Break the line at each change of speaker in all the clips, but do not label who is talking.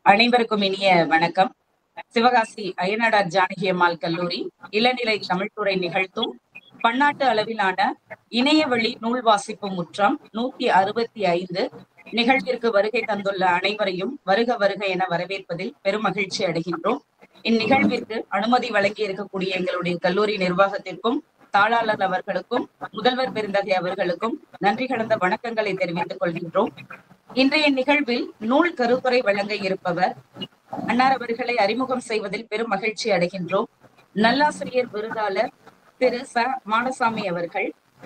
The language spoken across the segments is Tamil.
அனைவருக்கும் இனிய வணக்கம் சிவகாசி அய்யனாடார் ஜானகி அம்மாள் கல்லூரி இளநிலை தமிழ்துறை நிகழ்த்தும் பன்னாட்டு அளவிலான இணையவழி நூல் வாசிப்பு முற்றம் நூத்தி அறுபத்தி ஐந்து நிகழ்விற்கு வருகை தந்துள்ள அனைவரையும் வருக வருக என வரவேற்பதில் பெரும் மகிழ்ச்சி அடைகின்றோம் இந்நிகழ்விற்கு அனுமதி வழங்கி இருக்கக்கூடிய எங்களுடைய கல்லூரி நிர்வாகத்திற்கும் தாளாளர் அவர்களுக்கும் முதல்வர் பெருந்தகை அவர்களுக்கும் நன்றி கலந்த வணக்கங்களை தெரிவித்துக் கொள்கின்றோம் இன்றைய நிகழ்வில் நூல் கருத்துரை வழங்க இருப்பவர் அன்னார் அவர்களை அறிமுகம் செய்வதில் பெரும் மகிழ்ச்சி அடைகின்றோம் நல்லாசிரியர் விருதாளர் திரு ச மாடசாமி அவர்கள்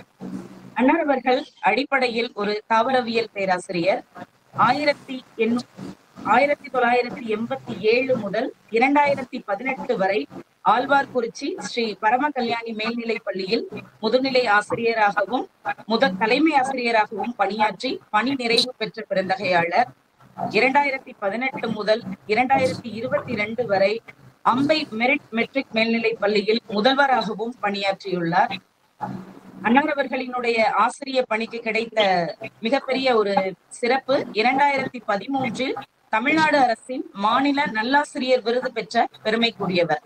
அன்னார் அவர்கள் அடிப்படையில் ஒரு தாவரவியல் பேராசிரியர் ஆயிரத்தி எண்ணூ ஆயிரத்தி தொள்ளாயிரத்தி எண்பத்தி ஏழு முதல் இரண்டாயிரத்தி பதினெட்டு வரை ஆழ்வார்குறிச்சி ஸ்ரீ பரம கல்யாணி மேல்நிலைப் பள்ளியில் முதுநிலை ஆசிரியராகவும் முதல் தலைமை ஆசிரியராகவும் பணியாற்றி பணி நிறைவு பெற்ற பிறந்தகையாளர் இரண்டாயிரத்தி பதினெட்டு முதல் இரண்டாயிரத்தி இருபத்தி ரெண்டு வரை அம்பை மெரிட் மெட்ரிக் மேல்நிலைப் பள்ளியில் முதல்வராகவும் பணியாற்றியுள்ளார் அன்னார் அவர்களினுடைய ஆசிரிய பணிக்கு கிடைத்த மிகப்பெரிய ஒரு சிறப்பு இரண்டாயிரத்தி பதிமூன்றில் தமிழ்நாடு அரசின் மாநில நல்லாசிரியர் விருது பெற்ற பெருமைக்குரியவர்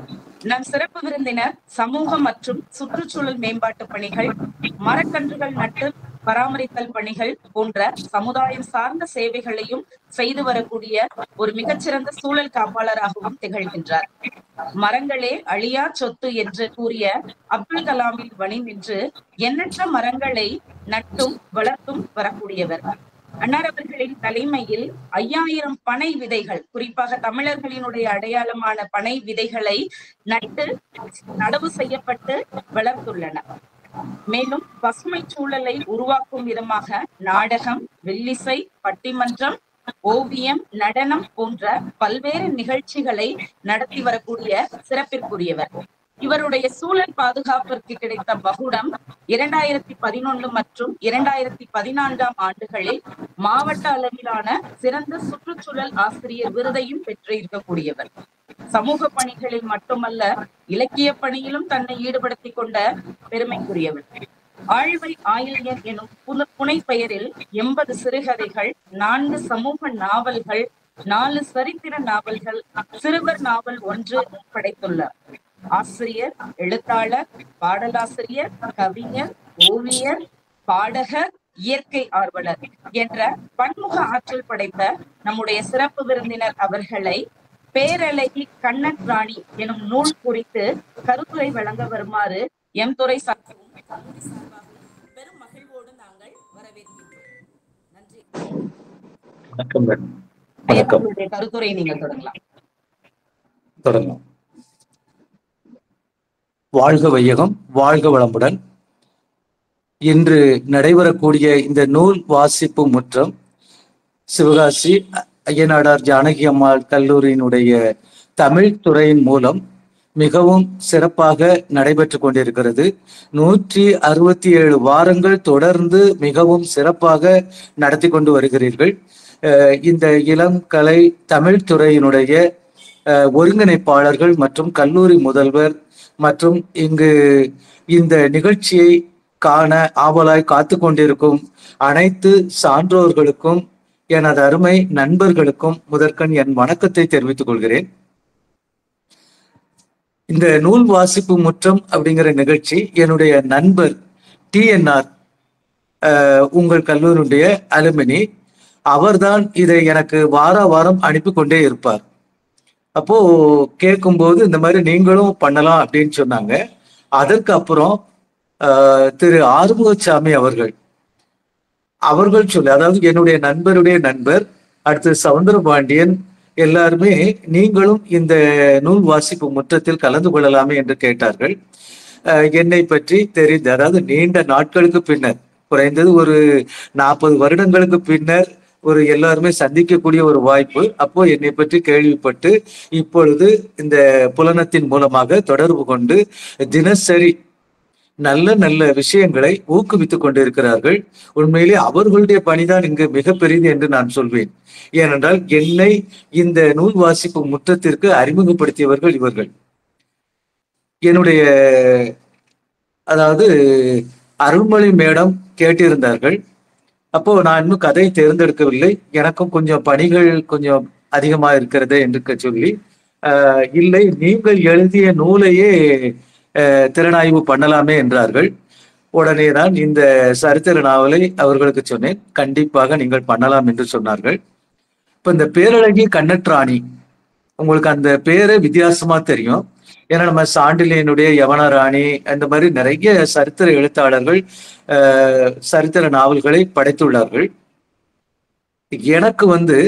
நம் சிறப்பு விருந்தினர் சமூக மற்றும் சுற்றுச்சூழல் மேம்பாட்டு பணிகள் மரக்கன்றுகள் நட்டு பராமரித்தல் பணிகள் போன்ற சமுதாயம் சார்ந்த சேவைகளையும் செய்து வரக்கூடிய ஒரு மிகச்சிறந்த சூழல் காப்பாளராகவும் திகழ்கின்றார் மரங்களே அழியா சொத்து என்று கூறிய அப்துல் கலாமின் வழி நின்று எண்ணற்ற மரங்களை நட்டும் வளர்த்தும் வரக்கூடியவர் அன்னார் அவர்களின் தலைமையில் ஐயாயிரம் பனை விதைகள் குறிப்பாக தமிழர்களினுடைய அடையாளமான பனை விதைகளை நட்டு நடவு செய்யப்பட்டு வளர்த்துள்ளன மேலும் பசுமை சூழலை உருவாக்கும் விதமாக நாடகம் வில்லிசை பட்டிமன்றம் ஓவியம் நடனம் போன்ற பல்வேறு நிகழ்ச்சிகளை நடத்தி வரக்கூடிய சிறப்பிற்குரியவர் இவருடைய சூழல் பாதுகாப்பிற்கு கிடைத்த மகுடம் இரண்டாயிரத்தி பதினொன்று மற்றும் இரண்டாயிரத்தி பதினான்காம் ஆண்டுகளில் மாவட்ட அளவிலான சிறந்த சுற்றுச்சூழல் ஆசிரியர் விருதையும் பெற்று இருக்கக்கூடியவர் சமூக பணிகளில் மட்டுமல்ல இலக்கிய பணியிலும் தன்னை ஈடுபடுத்திக் கொண்ட பெருமைக்குரியவர் ஆழ்வை ஆயில்யன் எனும் புன புனை பெயரில் எண்பது சிறுகதைகள் நான்கு சமூக நாவல்கள் நாலு சரித்திர நாவல்கள் சிறுவர் நாவல் ஒன்று படைத்துள்ளார் ஆசிரியர் எழுத்தாளர் பாடலாசிரியர் கவிஞர் ஓவியர் பாடகர் இயற்கை ஆர்வலர் என்ற பன்முக ஆற்றல் படைத்த நம்முடைய சிறப்பு விருந்தினர் அவர்களை பேரழகி கண்ணன் ராணி எனும் நூல் குறித்து கருத்துரை வழங்க வருமாறு எம் துறை சார்பாகவும் கல்லூரி சார்பாகவும் பெரும் மகிழ்வோடு நாங்கள் வரவேற்கின்றோம் நன்றி
வணக்கம் மேடம்
ஐயா,
வணக்கம்
உங்களுடைய கருத்துரை நீங்கள் தொடங்கலாம்
தொடங்கலாம் வாழ்க வையகம் வாழ்க வளமுடன் இன்று நடைபெறக்கூடிய இந்த நூல் வாசிப்பு முற்றம் சிவகாசி ஐயனாடார் ஜானகி அம்மாள் கல்லூரியினுடைய தமிழ் துறையின் மூலம் மிகவும் சிறப்பாக நடைபெற்று கொண்டிருக்கிறது நூற்றி அறுபத்தி ஏழு வாரங்கள் தொடர்ந்து மிகவும் சிறப்பாக நடத்தி கொண்டு வருகிறீர்கள் அஹ் இந்த இளம் கலை தமிழ் துறையினுடைய அஹ், ஒருங்கிணைப்பாளர்கள் மற்றும் கல்லூரி முதல்வர் மற்றும் இங்கு இந்த நிகழ்ச்சியை காண ஆவலாய் காத்து கொண்டிருக்கும் அனைத்து சான்றோர்களுக்கும் எனது அருமை நண்பர்களுக்கும் முதற்கண் என் வணக்கத்தை தெரிவித்துக் கொள்கிறேன் இந்த நூல் வாசிப்பு முற்றம் அப்படிங்கிற நிகழ்ச்சி என்னுடைய நண்பர் டிஎன்ஆர் உங்கள் கல்லூரியுடைய அலுமினி அவர்தான் இதை எனக்கு வார வாரம் அனுப்பி கொண்டே இருப்பார் அப்போ கேட்கும்போது இந்த மாதிரி நீங்களும் பண்ணலாம் அப்படின்னு சொன்னாங்க அதற்கு அப்புறம் ஆஹ், திரு ஆறுமுகசாமி அவர்கள் அவர்கள் சொல்லி அதாவது என்னுடைய நண்பருடைய நண்பர் அடுத்து சவுந்தரபாண்டியன் எல்லாருமே நீங்களும் இந்த நூல் வாசிப்பு முற்றத்தில் கலந்து கொள்ளலாமே என்று கேட்டார்கள் ஆஹ், என்னை பற்றி தெரிந்த அதாவது நீண்ட நாட்களுக்கு பின்னர் குறைந்தது ஒரு நாற்பது வருடங்களுக்கு பின்னர் ஒரு எல்லாருமே சந்திக்கக்கூடிய ஒரு வாய்ப்பு அப்போ என்னை பற்றி கேள்விப்பட்டு இப்பொழுது இந்த புலனத்தின் மூலமாக தொடர்பு கொண்டு தினசரி நல்ல நல்ல விஷயங்களை ஊக்குவித்துக் கொண்டிருக்கிறார்கள் உண்மையிலே அவர்களுடைய பணிதான் இங்கு மிகப்பெரியது என்று நான் சொல்வேன் ஏனென்றால் என்னை இந்த நூல் வாசிப்பு முற்றத்திற்கு அறிமுகப்படுத்தியவர்கள் இவர்கள் என்னுடைய அதாவது அருள்மொழி மேடம் கேட்டிருந்தார்கள் அப்போ நான் இன்னும் கதை தேர்ந்தெடுக்கவில்லை எனக்கும் கொஞ்சம் பணிகள் கொஞ்சம் அதிகமா இருக்கிறது என்று க- சொல்லி ஆஹ், இல்லை நீங்கள் எழுதிய நூலையே ஆஹ், திறனாய்வு பண்ணலாமே என்றார்கள் உடனே தான் இந்த சரித்திர நாவலை அவர்களுக்கு சொன்னேன் கண்டிப்பாக நீங்கள் பண்ணலாம் என்று சொன்னார்கள் இப்ப இந்த பேரழகி கண்ணற்றாணி உங்களுக்கு அந்த பேரே வித்தியாசமா தெரியும் ஏன்னா நம்ம சாண்டிலியனுடைய யவனராணி அந்த மாதிரி நிறைய சரித்திர எழுத்தாளர்கள் ஆஹ், சரித்திர நாவல்களை படைத்துள்ளார்கள் எனக்கு வந்து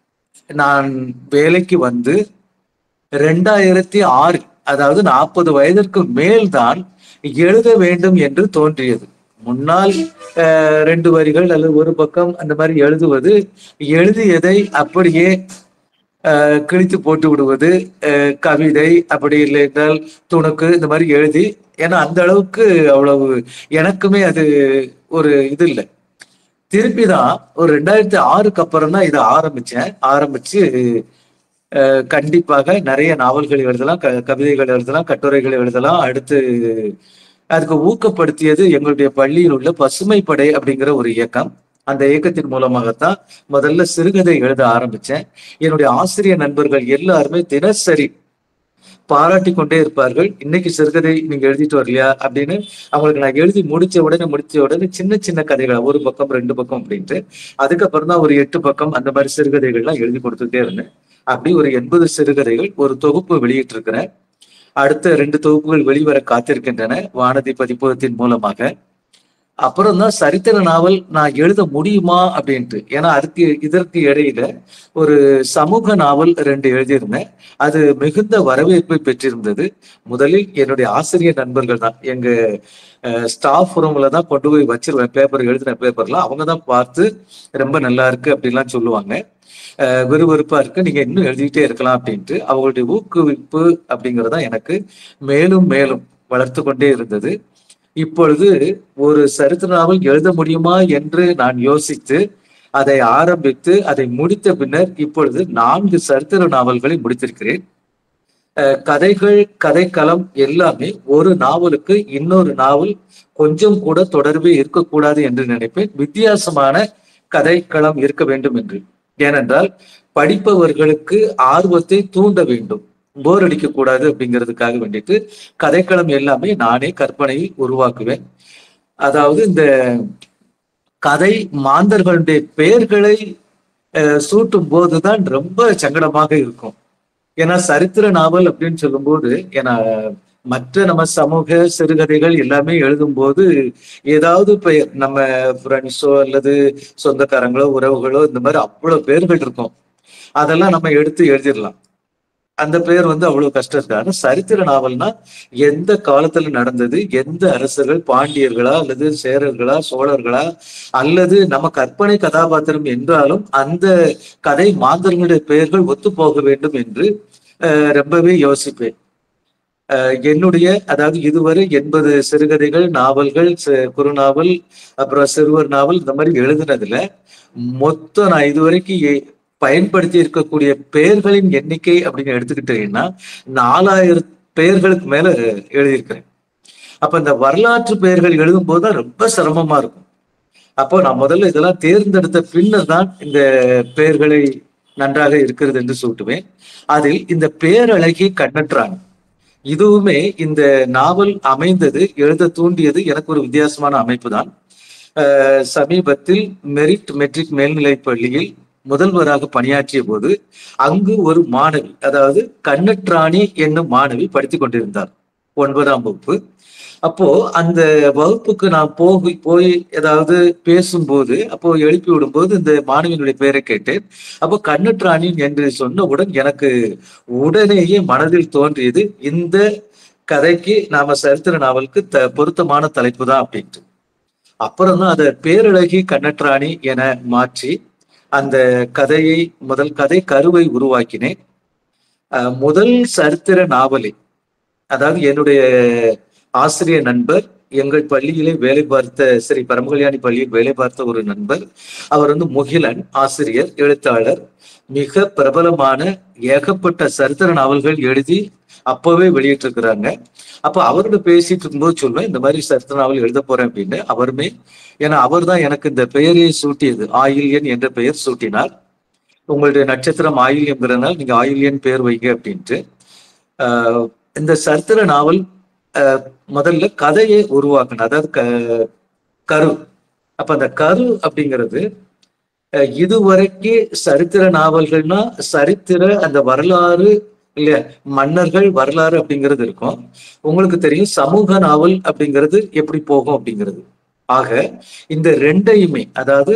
நான் வேலைக்கு வந்து ரெண்டாயிரத்தி ஆறு அதாவது நாற்பது வயதிற்கு மேல்தான் எழுத வேண்டும் என்று தோன்றியது முன்னால் ஆஹ், ரெண்டு வரிகள் அல்லது ஒரு பக்கம் அந்த மாதிரி எழுதுவது எழுதியதை அப்படியே ஆஹ், கிழித்து போட்டு விடுவது ஆஹ், கவிதை அப்படி இல்லை என்றால் துணுக்கு இந்த மாதிரி எழுதி ஏன்னா அந்த அளவுக்கு அவ்வளவு எனக்குமே அது ஒரு இது இல்லை திருப்பி தான் ஒரு ரெண்டாயிரத்தி ஆறுக்கு அப்புறம் தான் இதை ஆரம்பிச்சேன் ஆரம்பிச்சு அஹ், கண்டிப்பாக நிறைய நாவல்கள் எழுதலாம் க- கவிதைகள் எழுதலாம் கட்டுரைகள் எழுதலாம் அடுத்து அதுக்கு ஊக்கப்படுத்தியது எங்களுடைய பள்ளியில் உள்ள பசுமை படை அப்படிங்கிற ஒரு இயக்கம் அந்த இயக்கத்தின் மூலமாகத்தான் முதல்ல சிறுகதை எழுத ஆரம்பிச்சேன் என்னுடைய ஆசிரியர் நண்பர்கள் எல்லாருமே தினசரி பாராட்டி கொண்டே இருப்பார்கள் இன்னைக்கு சிறுகதை நீங்க எழுதிட்டு வரலையா அப்படின்னு அவங்களுக்கு நான் எழுதி முடிச்ச உடனே முடிச்ச உடனே சின்ன சின்ன கதைகள் ஒரு பக்கம் ரெண்டு பக்கம் அப்படின்ட்டு அதுக்கப்புறம் தான் ஒரு எட்டு பக்கம் அந்த மாதிரி சிறுகதைகள்லாம் எழுதி கொடுத்துட்டே இருந்தேன் அப்படி ஒரு எண்பது சிறுகதைகள் ஒரு தொகுப்பு வெளியிட்டிருக்கிறேன் அடுத்த ரெண்டு தொகுப்புகள் வெளிவர காத்திருக்கின்றன வானதி பதிப்பகத்தின் மூலமாக அப்புறம் தான் சரித்திர நாவல் நான் எழுத முடியுமா அப்படின்ட்டு ஏன்னா அதுக்கு இதற்கு இடையில ஒரு சமூக நாவல் ரெண்டு எழுதியிருந்தேன் அது மிகுந்த வரவேற்பை பெற்றிருந்தது முதலில் என்னுடைய ஆசிரியர் நண்பர்கள் தான் எங்க ஸ்டாஃப் ரூம்ல தான் கொண்டு போய் வச்சிருவேன் பேப்பர் எழுதின பேப்பர்லாம் அவங்க தான் பார்த்து ரொம்ப நல்லா இருக்கு அப்படின்லாம் சொல்லுவாங்க அஹ் விறுவிறுப்பா இருக்கு நீங்க இன்னும் எழுதிக்கிட்டே இருக்கலாம் அப்படின்ட்டு அவங்களுடைய ஊக்குவிப்பு அப்படிங்கறதா எனக்கு மேலும் மேலும் வளர்த்து கொண்டே இருந்தது இப்பொழுது ஒரு சரித்திர நாவல் எழுத முடியுமா என்று நான் யோசித்து அதை ஆரம்பித்து அதை முடித்த பின்னர் இப்பொழுது நான்கு சரித்திர நாவல்களை முடித்திருக்கிறேன் அஹ் கதைகள் கதைக்களம் எல்லாமே ஒரு நாவலுக்கு இன்னொரு நாவல் கொஞ்சம் கூட தொடர்பே இருக்கக்கூடாது என்று நினைப்பேன் வித்தியாசமான கதைக்களம் இருக்க வேண்டும் என்று ஏனென்றால் படிப்பவர்களுக்கு ஆர்வத்தை தூண்ட வேண்டும் போர் அடிக்க கூடாது அப்படிங்கிறதுக்காக வேண்டிட்டு கதைக்களம் எல்லாமே நானே கற்பனையில் உருவாக்குவேன் அதாவது இந்த கதை மாந்தர்களுடைய பெயர்களை அஹ், சூட்டும் போதுதான் ரொம்ப சங்கடமாக இருக்கும் ஏன்னா சரித்திர நாவல் அப்படின்னு சொல்லும்போது ஏன்னா மற்ற நம்ம சமூக சிறுகதைகள் எல்லாமே எழுதும்போது ஏதாவது பெயர் நம்ம ஃப்ரெண்ட்ஸோ அல்லது சொந்தக்காரங்களோ உறவுகளோ இந்த மாதிரி அவ்வளவு பேர்கள் இருக்கும் அதெல்லாம் நம்ம எடுத்து எழுதிடலாம் அந்த பேர் வந்து அவ்வளவு கஷ்டம் இருக்கு ஆனா சரித்திர நாவல்னா எந்த காலத்துல நடந்தது எந்த அரசர்கள் பாண்டியர்களா அல்லது சேரர்களா சோழர்களா அல்லது நம்ம கற்பனை கதாபாத்திரம் என்றாலும் அந்த கதை மாந்தர்களுடைய பெயர்கள் ஒத்து போக வேண்டும் என்று அஹ், ரொம்பவே யோசிப்பேன் அஹ், என்னுடைய அதாவது இதுவரை எண்பது சிறுகதைகள் நாவல்கள் சி- குறுநாவல் அப்புறம் சிறுவர் நாவல் இந்த மாதிரி எழுதுனதுல மொத்தம் நான் இதுவரைக்கும் எ- பயன்படுத்தி இருக்கக்கூடிய பெயர்களின் எண்ணிக்கை அப்படின்னு எடுத்துக்கிட்டீங்கன்னா நாலாயிரம் பெயர்களுக்கு மேல எழுதியிருக்கிறேன் அப்ப இந்த வரலாற்று பெயர்கள் எழுதும் போது தான் ரொம்ப சிரமமா இருக்கும் அப்போ நான் முதல்ல இதெல்லாம் தேர்ந்தெடுத்த பின்னர் தான் இந்த பெயர்களை நன்றாக இருக்கிறது என்று சூட்டுவேன் அதில் இந்த பேரழகி கண்ணற்றான் இதுவுமே இந்த நாவல் அமைந்தது எழுத தூண்டியது எனக்கு ஒரு வித்தியாசமான அமைப்பு தான் அஹ் சமீபத்தில் மெரிட் மெட்ரிக் மேல்நிலைப் பள்ளியில் முதல்வராக பணியாற்றிய போது அங்கு ஒரு மாணவி அதாவது கண்ணற்றாணி என்னும் மாணவி படித்துக் கொண்டிருந்தார் ஒன்பதாம் வகுப்பு அப்போ அந்த வகுப்புக்கு நான் போய் போய் ஏதாவது பேசும்போது அப்போ எழுப்பி விடும்போது இந்த மாணவியினுடைய பெயரை கேட்டேன் அப்போ கண்ணற்றாணி என்று சொன்னவுடன் எனக்கு உடனேயே மனதில் தோன்றியது இந்த கதைக்கு நாம சரித்திர நாவலுக்கு த பொருத்தமான தலைப்பு தான் அப்படின்ட்டு அப்புறம் தான் அதை பேரழகி கண்ணற்றாணி என மாற்றி அந்த கதையை முதல் கதை கருவை உருவாக்கினேன் அஹ் முதல் சரித்திர நாவலை அதாவது என்னுடைய ஆசிரியர் நண்பர் எங்கள் பள்ளியிலே வேலை பார்த்த ஸ்ரீ பரமகல்யாணி பள்ளியில் வேலை பார்த்த ஒரு நண்பர் அவர் வந்து முகிலன் ஆசிரியர் எழுத்தாளர் மிக பிரபலமான ஏகப்பட்ட சரித்திர நாவல்கள் எழுதி அப்பவே வெளியிட்டிருக்கிறாங்க அப்ப அவரோட பேசிட்டு இருக்கும்போது சொல்லுவேன் இந்த மாதிரி சரித்திர நாவல் எழுத போறேன் அப்படின்னு அவருமே ஏன்னா அவர் தான் எனக்கு இந்த பெயரை சூட்டியது ஆயில்யன் என்ற பெயர் சூட்டினார் உங்களுடைய நட்சத்திரம் ஆயில்யங்கிறதுனால நீங்க ஆயில்யன் பேர் வைங்க அப்படின்ட்டு ஆஹ் இந்த சரித்திர நாவல் ஆஹ் முதல்ல கதையை உருவாக்கணும் அதாவது க கரு அப்ப அந்த கரு அப்படிங்கிறது அஹ் இதுவரைக்கு சரித்திர நாவல்கள்னா சரித்திர அந்த வரலாறு இல்லையா மன்னர்கள் வரலாறு அப்படிங்கிறது இருக்கும் உங்களுக்கு தெரியும் சமூக நாவல் அப்படிங்கிறது எப்படி போகும் அப்படிங்கிறது ஆக இந்த ரெண்டையுமே அதாவது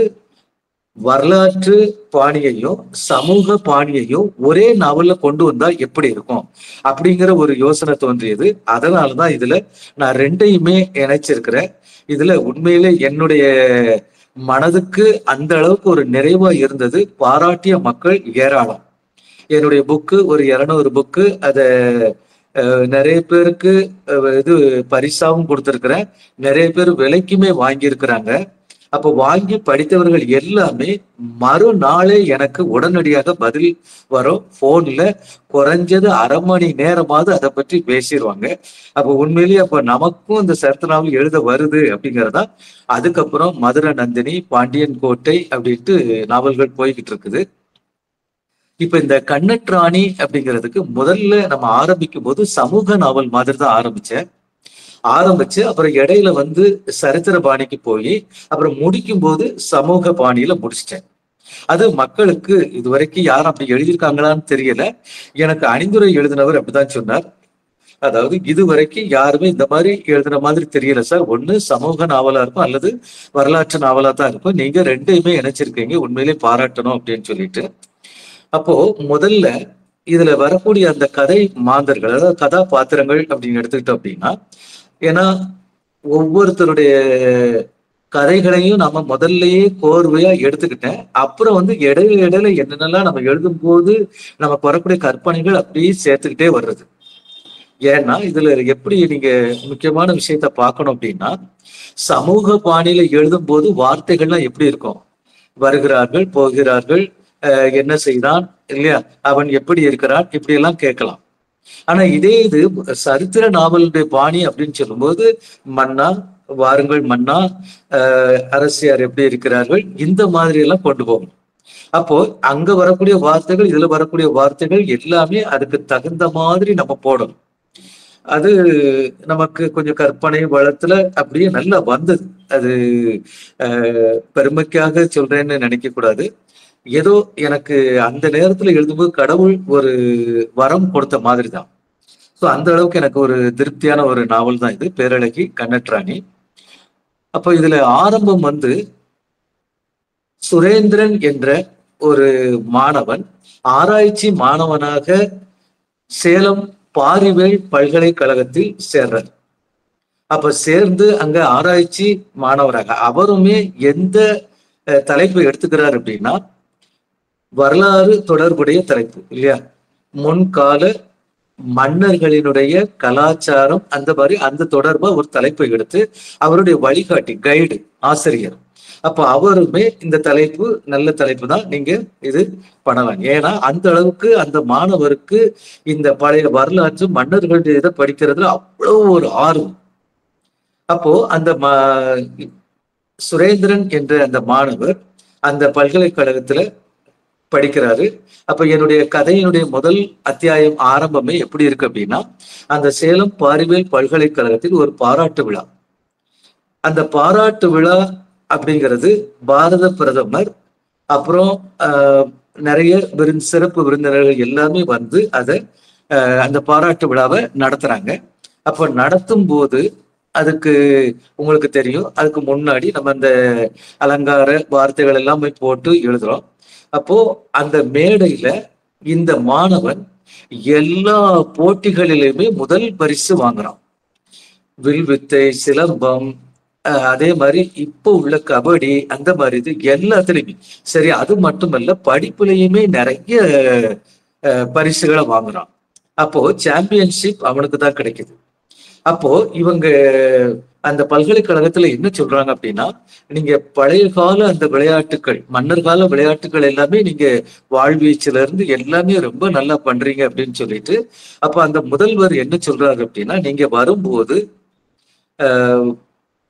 வரலாற்று பாணியையும் சமூக பாணியையும் ஒரே நாவல்ல கொண்டு வந்தா எப்படி இருக்கும் அப்படிங்கிற ஒரு யோசனை தோன்றியது அதனாலதான் இதுல நான் ரெண்டையுமே இணைச்சிருக்கிறேன் இதுல உண்மையிலே என்னுடைய மனதுக்கு அந்த அளவுக்கு ஒரு நிறைவா இருந்தது பாராட்டிய மக்கள் ஏராளம் என்னுடைய புக்கு ஒரு இருநூறு புக்கு அத அஹ், நிறைய பேருக்கு அஹ், இது பரிசாவும் கொடுத்திருக்கிறேன் நிறைய பேர் விலைக்குமே வாங்கியிருக்கிறாங்க அப்போ வாங்கி படித்தவர்கள் எல்லாமே மறுநாளே எனக்கு உடனடியாக பதில் வரும் போன்ல குறைஞ்சது அரை மணி நேரமாவது அதை பற்றி பேசிடுவாங்க அப்ப உண்மையிலேயே அப்ப நமக்கும் இந்த சரித்திராவில் எழுத வருது அப்படிங்கறதா அதுக்கப்புறம் மதுரை நந்தினி பாண்டியன் கோட்டை அப்படின்ட்டு நாவல்கள் போய்கிட்டு இருக்குது இப்ப இந்த கண்ணற்றாணி அப்படிங்கிறதுக்கு முதல்ல நம்ம ஆரம்பிக்கும் போது சமூக நாவல் மாதிரி தான் ஆரம்பிச்சேன் ஆரம்பிச்சு அப்புறம் இடையில வந்து சரித்திர பாணிக்கு போய் அப்புறம் முடிக்கும் போது சமூக பாணியில முடிச்சிட்டேன் அது மக்களுக்கு இதுவரைக்கும் யாரும் அப்படி எழுதியிருக்காங்களான்னு தெரியல எனக்கு அணிந்துரை எழுதினவர் அப்படிதான் சொன்னார் அதாவது இதுவரைக்கும் யாருமே இந்த மாதிரி எழுதுன மாதிரி தெரியல சார் ஒண்ணு சமூக நாவலா இருக்கும் அல்லது வரலாற்று நாவலா தான் இருக்கும் நீங்க ரெண்டையுமே இணைச்சிருக்கீங்க உண்மையிலே பாராட்டணும் அப்படின்னு சொல்லிட்டு அப்போ முதல்ல இதுல வரக்கூடிய அந்த கதை மாந்தர்கள் அதாவது கதாபாத்திரங்கள் அப்படின்னு எடுத்துக்கிட்டோம் அப்படின்னா ஏன்னா ஒவ்வொருத்தருடைய கதைகளையும் நம்ம முதல்லயே கோர்வையா எடுத்துக்கிட்டேன் அப்புறம் வந்து இடையில இடையில என்னென்னலாம் நம்ம எழுதும் போது நமக்கு வரக்கூடிய கற்பனைகள் அப்படியே சேர்த்துக்கிட்டே வர்றது ஏன்னா இதுல எப்படி நீங்க முக்கியமான விஷயத்த பார்க்கணும் அப்படின்னா சமூக பாணியில எழுதும் போது வார்த்தைகள்லாம் எப்படி இருக்கும் வருகிறார்கள் போகிறார்கள் அஹ் என்ன செய்தான் இல்லையா அவன் எப்படி இருக்கிறான் இப்படி எல்லாம் கேட்கலாம் ஆனா இதே இது சரித்திர நாவலுடைய பாணி அப்படின்னு சொல்லும்போது மன்னா வாருங்கள் மன்னா அஹ் அரசியார் எப்படி இருக்கிறார்கள் இந்த மாதிரி எல்லாம் கொண்டு போகணும் அப்போ அங்க வரக்கூடிய வார்த்தைகள் இதுல வரக்கூடிய வார்த்தைகள் எல்லாமே அதுக்கு தகுந்த மாதிரி நம்ம போடணும் அது நமக்கு கொஞ்சம் கற்பனை வளத்துல அப்படியே நல்லா வந்தது அது அஹ் பெருமைக்காக சொல்றேன்னு நினைக்க கூடாது ஏதோ எனக்கு அந்த நேரத்துல எழுதும்போது கடவுள் ஒரு வரம் கொடுத்த மாதிரி தான் ஸோ அந்த அளவுக்கு எனக்கு ஒரு திருப்தியான ஒரு நாவல் தான் இது பேரழகி கண்ணற்றாணி அப்போ இதுல ஆரம்பம் வந்து சுரேந்திரன் என்ற ஒரு மாணவன் ஆராய்ச்சி மாணவனாக சேலம் பாரிவேல் பல்கலைக்கழகத்தில் சேர்றார் அப்ப சேர்ந்து அங்க ஆராய்ச்சி மாணவராக அவருமே எந்த அஹ், தலைப்பை எடுத்துக்கிறார் அப்படின்னா வரலாறு தொடர்புடைய தலைப்பு இல்லையா முன்கால மன்னர்களினுடைய கலாச்சாரம் அந்த மாதிரி அந்த தொடர்பா ஒரு தலைப்பை எடுத்து அவருடைய வழிகாட்டி கைடு ஆசிரியர் அப்ப அவருமே இந்த தலைப்பு நல்ல தலைப்பு தான் நீங்க இது பண்ணலாம் ஏன்னா அந்த அளவுக்கு அந்த மாணவருக்கு இந்த பழைய வரலாற்று மன்னர்களுடைய இதை படிக்கிறதுல அவ்வளவு ஒரு ஆர்வம் அப்போ அந்த ம- சுரேந்திரன் என்ற அந்த மாணவர் அந்த பல்கலைக்கழகத்துல படிக்கிறாரு அப்ப என்னுடைய கதையினுடைய முதல் அத்தியாயம் ஆரம்பமே எப்படி இருக்கு அப்படின்னா அந்த சேலம் பாரிவேல் பல்கலைக்கழகத்தில் ஒரு பாராட்டு விழா அந்த பாராட்டு விழா அப்படிங்கிறது பாரத பிரதமர் அப்புறம் ஆஹ், நிறைய விருந் சிறப்பு விருந்தினர்கள் எல்லாமே வந்து அதை ஆஹ், அந்த பாராட்டு விழாவை நடத்துறாங்க அப்ப நடத்தும் போது அதுக்கு உங்களுக்கு தெரியும் அதுக்கு முன்னாடி நம்ம அந்த அலங்கார வார்த்தைகள் எல்லாமே போட்டு எழுதுறோம் அப்போ அந்த மேடையில இந்த மாணவன் எல்லா போட்டிகளிலுமே முதல் பரிசு வாங்குறான் வில்வித்தை சிலம்பம் அஹ் அதே மாதிரி இப்போ உள்ள கபடி அந்த மாதிரி இது எல்லாத்துலயுமே சரி அது மட்டுமல்ல படிப்புலயுமே நிறைய அஹ், பரிசுகளை வாங்குறான் அப்போ சாம்பியன்ஷிப் அவனுக்கு தான் கிடைக்குது அப்போ இவங்க அந்த பல்கலைக்கழகத்துல என்ன சொல்றாங்க அப்படின்னா நீங்க பழைய கால அந்த விளையாட்டுகள் மன்னர் கால விளையாட்டுகள் எல்லாமே நீங்க வாழ்வீச்சுல இருந்து எல்லாமே ரொம்ப நல்லா பண்றீங்க அப்படின்னு சொல்லிட்டு அப்ப அந்த முதல்வர் என்ன சொல்றாரு அப்படின்னா நீங்க வரும்போது ஆஹ்,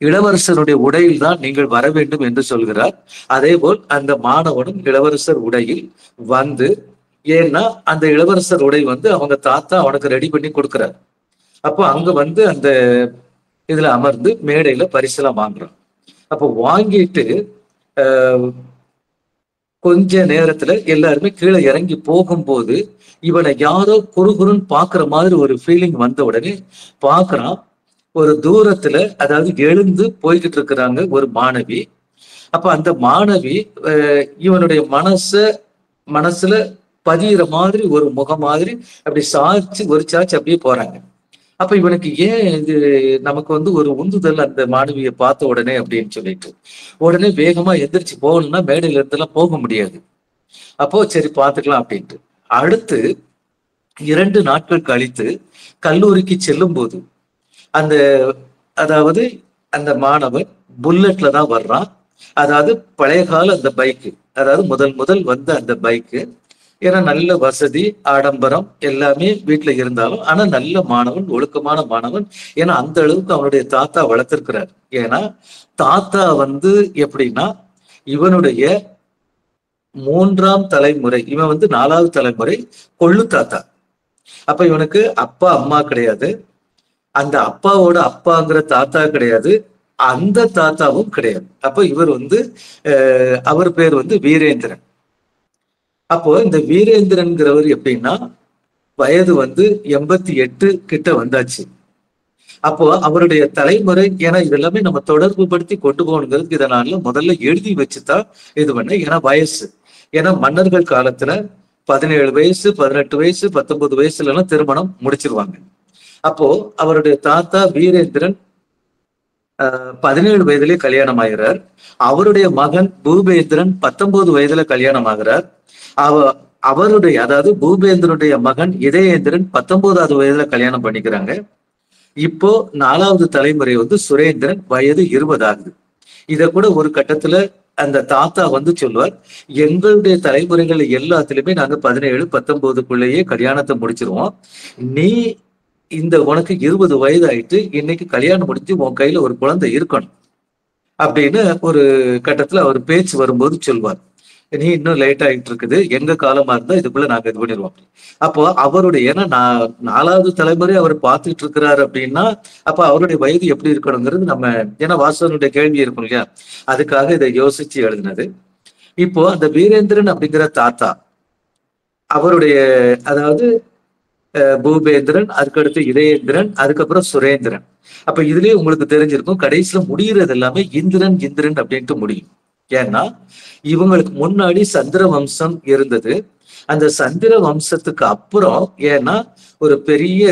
இளவரசருடைய உடையில் தான் நீங்கள் வர வேண்டும் என்று சொல்கிறார் அதே போல் அந்த மாணவனும் இளவரசர் உடையில் வந்து ஏன்னா அந்த இளவரசர் உடை வந்து அவங்க தாத்தா அவனுக்கு ரெடி பண்ணி கொடுக்கிறார் அப்போ அங்க வந்து அந்த இதுல அமர்ந்து மேடையில பரிசெல்லாம் வாங்குறான் அப்போ வாங்கிட்டு ஆஹ், கொஞ்ச நேரத்துல எல்லாருமே கீழே இறங்கி போகும்போது இவனை யாரோ குறுகுறுன்னு பாக்குற மாதிரி ஒரு ஃபீலிங் வந்த உடனே பாக்குறான் ஒரு தூரத்துல அதாவது எழுந்து போய்கிட்டு இருக்கிறாங்க ஒரு மாணவி அப்ப அந்த மாணவி ஆஹ், இவனுடைய மனச மனசுல பதியிற மாதிரி ஒரு முகம் மாதிரி அப்படி சாய்ச்சு ஒரு சாய்ச்சி அப்படியே போறாங்க அப்ப இவனுக்கு ஏன் இது நமக்கு வந்து ஒரு உந்துதல் அந்த மாணவியை பார்த்த உடனே அப்படின்னு சொல்லிட்டு உடனே வேகமா எந்திரிச்சு போகணும்னா மேடையில இருந்தெல்லாம் போக முடியாது அப்போ சரி பார்த்துக்கலாம் அப்படின்ட்டு அடுத்து இரண்டு நாட்கள் கழித்து கல்லூரிக்கு செல்லும் போது அந்த அதாவது அந்த மாணவன் புல்லட்ல தான் வர்றான் அதாவது பழைய கால அந்த பைக்கு அதாவது முதல் முதல் வந்த அந்த பைக்கு ஏன்னா நல்ல வசதி ஆடம்பரம் எல்லாமே வீட்டுல இருந்தாலும் ஆனா நல்ல மாணவன் ஒழுக்கமான மாணவன் ஏன்னா அந்த அளவுக்கு அவனுடைய தாத்தா வளர்த்திருக்கிறார் ஏன்னா தாத்தா வந்து எப்படின்னா இவனுடைய மூன்றாம் தலைமுறை இவன் வந்து நாலாவது தலைமுறை கொள்ளு தாத்தா அப்ப இவனுக்கு அப்பா அம்மா கிடையாது அந்த அப்பாவோட அப்பாங்கிற தாத்தா கிடையாது அந்த தாத்தாவும் கிடையாது அப்ப இவர் வந்து அஹ், அவர் பேர் வந்து வீரேந்திரன் அப்போ இந்த வீரேந்திரன்கிறவர் எப்படின்னா வயது வந்து எண்பத்தி எட்டு கிட்ட வந்தாச்சு அப்போ அவருடைய தலைமுறை ஏன்னா இதெல்லாமே நம்ம தொடர்பு படுத்தி கொண்டு போகணுங்கிறதுக்கு இதனால முதல்ல எழுதி வச்சுதான் இது பண்ண ஏன்னா வயசு ஏன்னா மன்னர்கள் காலத்துல பதினேழு வயசு பதினெட்டு வயசு பத்தொன்பது வயசுல எல்லாம் திருமணம் முடிச்சிருவாங்க அப்போ அவருடைய தாத்தா வீரேந்திரன் ஆஹ், பதினேழு வயதிலே கல்யாணம் ஆகிறார் அவருடைய மகன் பூபேந்திரன் பத்தொன்பது வயதுல கல்யாணம் ஆகிறார் அவ அவருடைய அதாவது பூபேந்திரனுடைய மகன் இதயேந்திரன் பத்தொன்பதாவது வயதுல கல்யாணம் பண்ணிக்கிறாங்க இப்போ நாலாவது தலைமுறை வந்து சுரேந்திரன் வயது இருபது ஆகுது இத கூட ஒரு கட்டத்துல அந்த தாத்தா வந்து சொல்லுவார் எங்களுடைய தலைமுறைகள் எல்லாத்துலயுமே நாங்க பதினேழு பத்தொன்பதுக்குள்ளேயே கல்யாணத்தை முடிச்சிருவோம் நீ இந்த உனக்கு இருபது வயது ஆயிட்டு இன்னைக்கு கல்யாணம் முடிஞ்சு உன் கையில ஒரு குழந்தை இருக்கணும் அப்படின்னு ஒரு கட்டத்துல அவர் பேச்சு வரும்போது சொல்வார் நீ இன்னும் லேட் ஆயிட்டு இருக்குது எங்க காலமா இருந்தா இதுக்குள்ள நாங்க இது பண்ணிடுவோம் அப்போ அவருடைய ஏன்னா நான் நாலாவது தலைமுறை அவர் பார்த்துட்டு இருக்கிறாரு அப்படின்னா அப்ப அவருடைய வயது எப்படி இருக்கணுங்கிறது நம்ம ஏன்னா வாசவனுடைய கேள்வி இருக்கும் இல்லையா அதுக்காக இதை யோசிச்சு எழுதினது இப்போ அந்த வீரேந்திரன் அப்படிங்கிற தாத்தா அவருடைய அதாவது அஹ், பூபேந்திரன் அதுக்கடுத்து இதயேந்திரன் அதுக்கப்புறம் சுரேந்திரன் அப்ப இதுலயே உங்களுக்கு தெரிஞ்சிருக்கும் கடைசியில முடிகிறது எல்லாமே இந்திரன் இந்திரன் அப்படின்ட்டு முடியும் ஏன்னா இவங்களுக்கு முன்னாடி சந்திர வம்சம் இருந்தது அந்த சந்திர வம்சத்துக்கு அப்புறம் ஏன்னா ஒரு பெரிய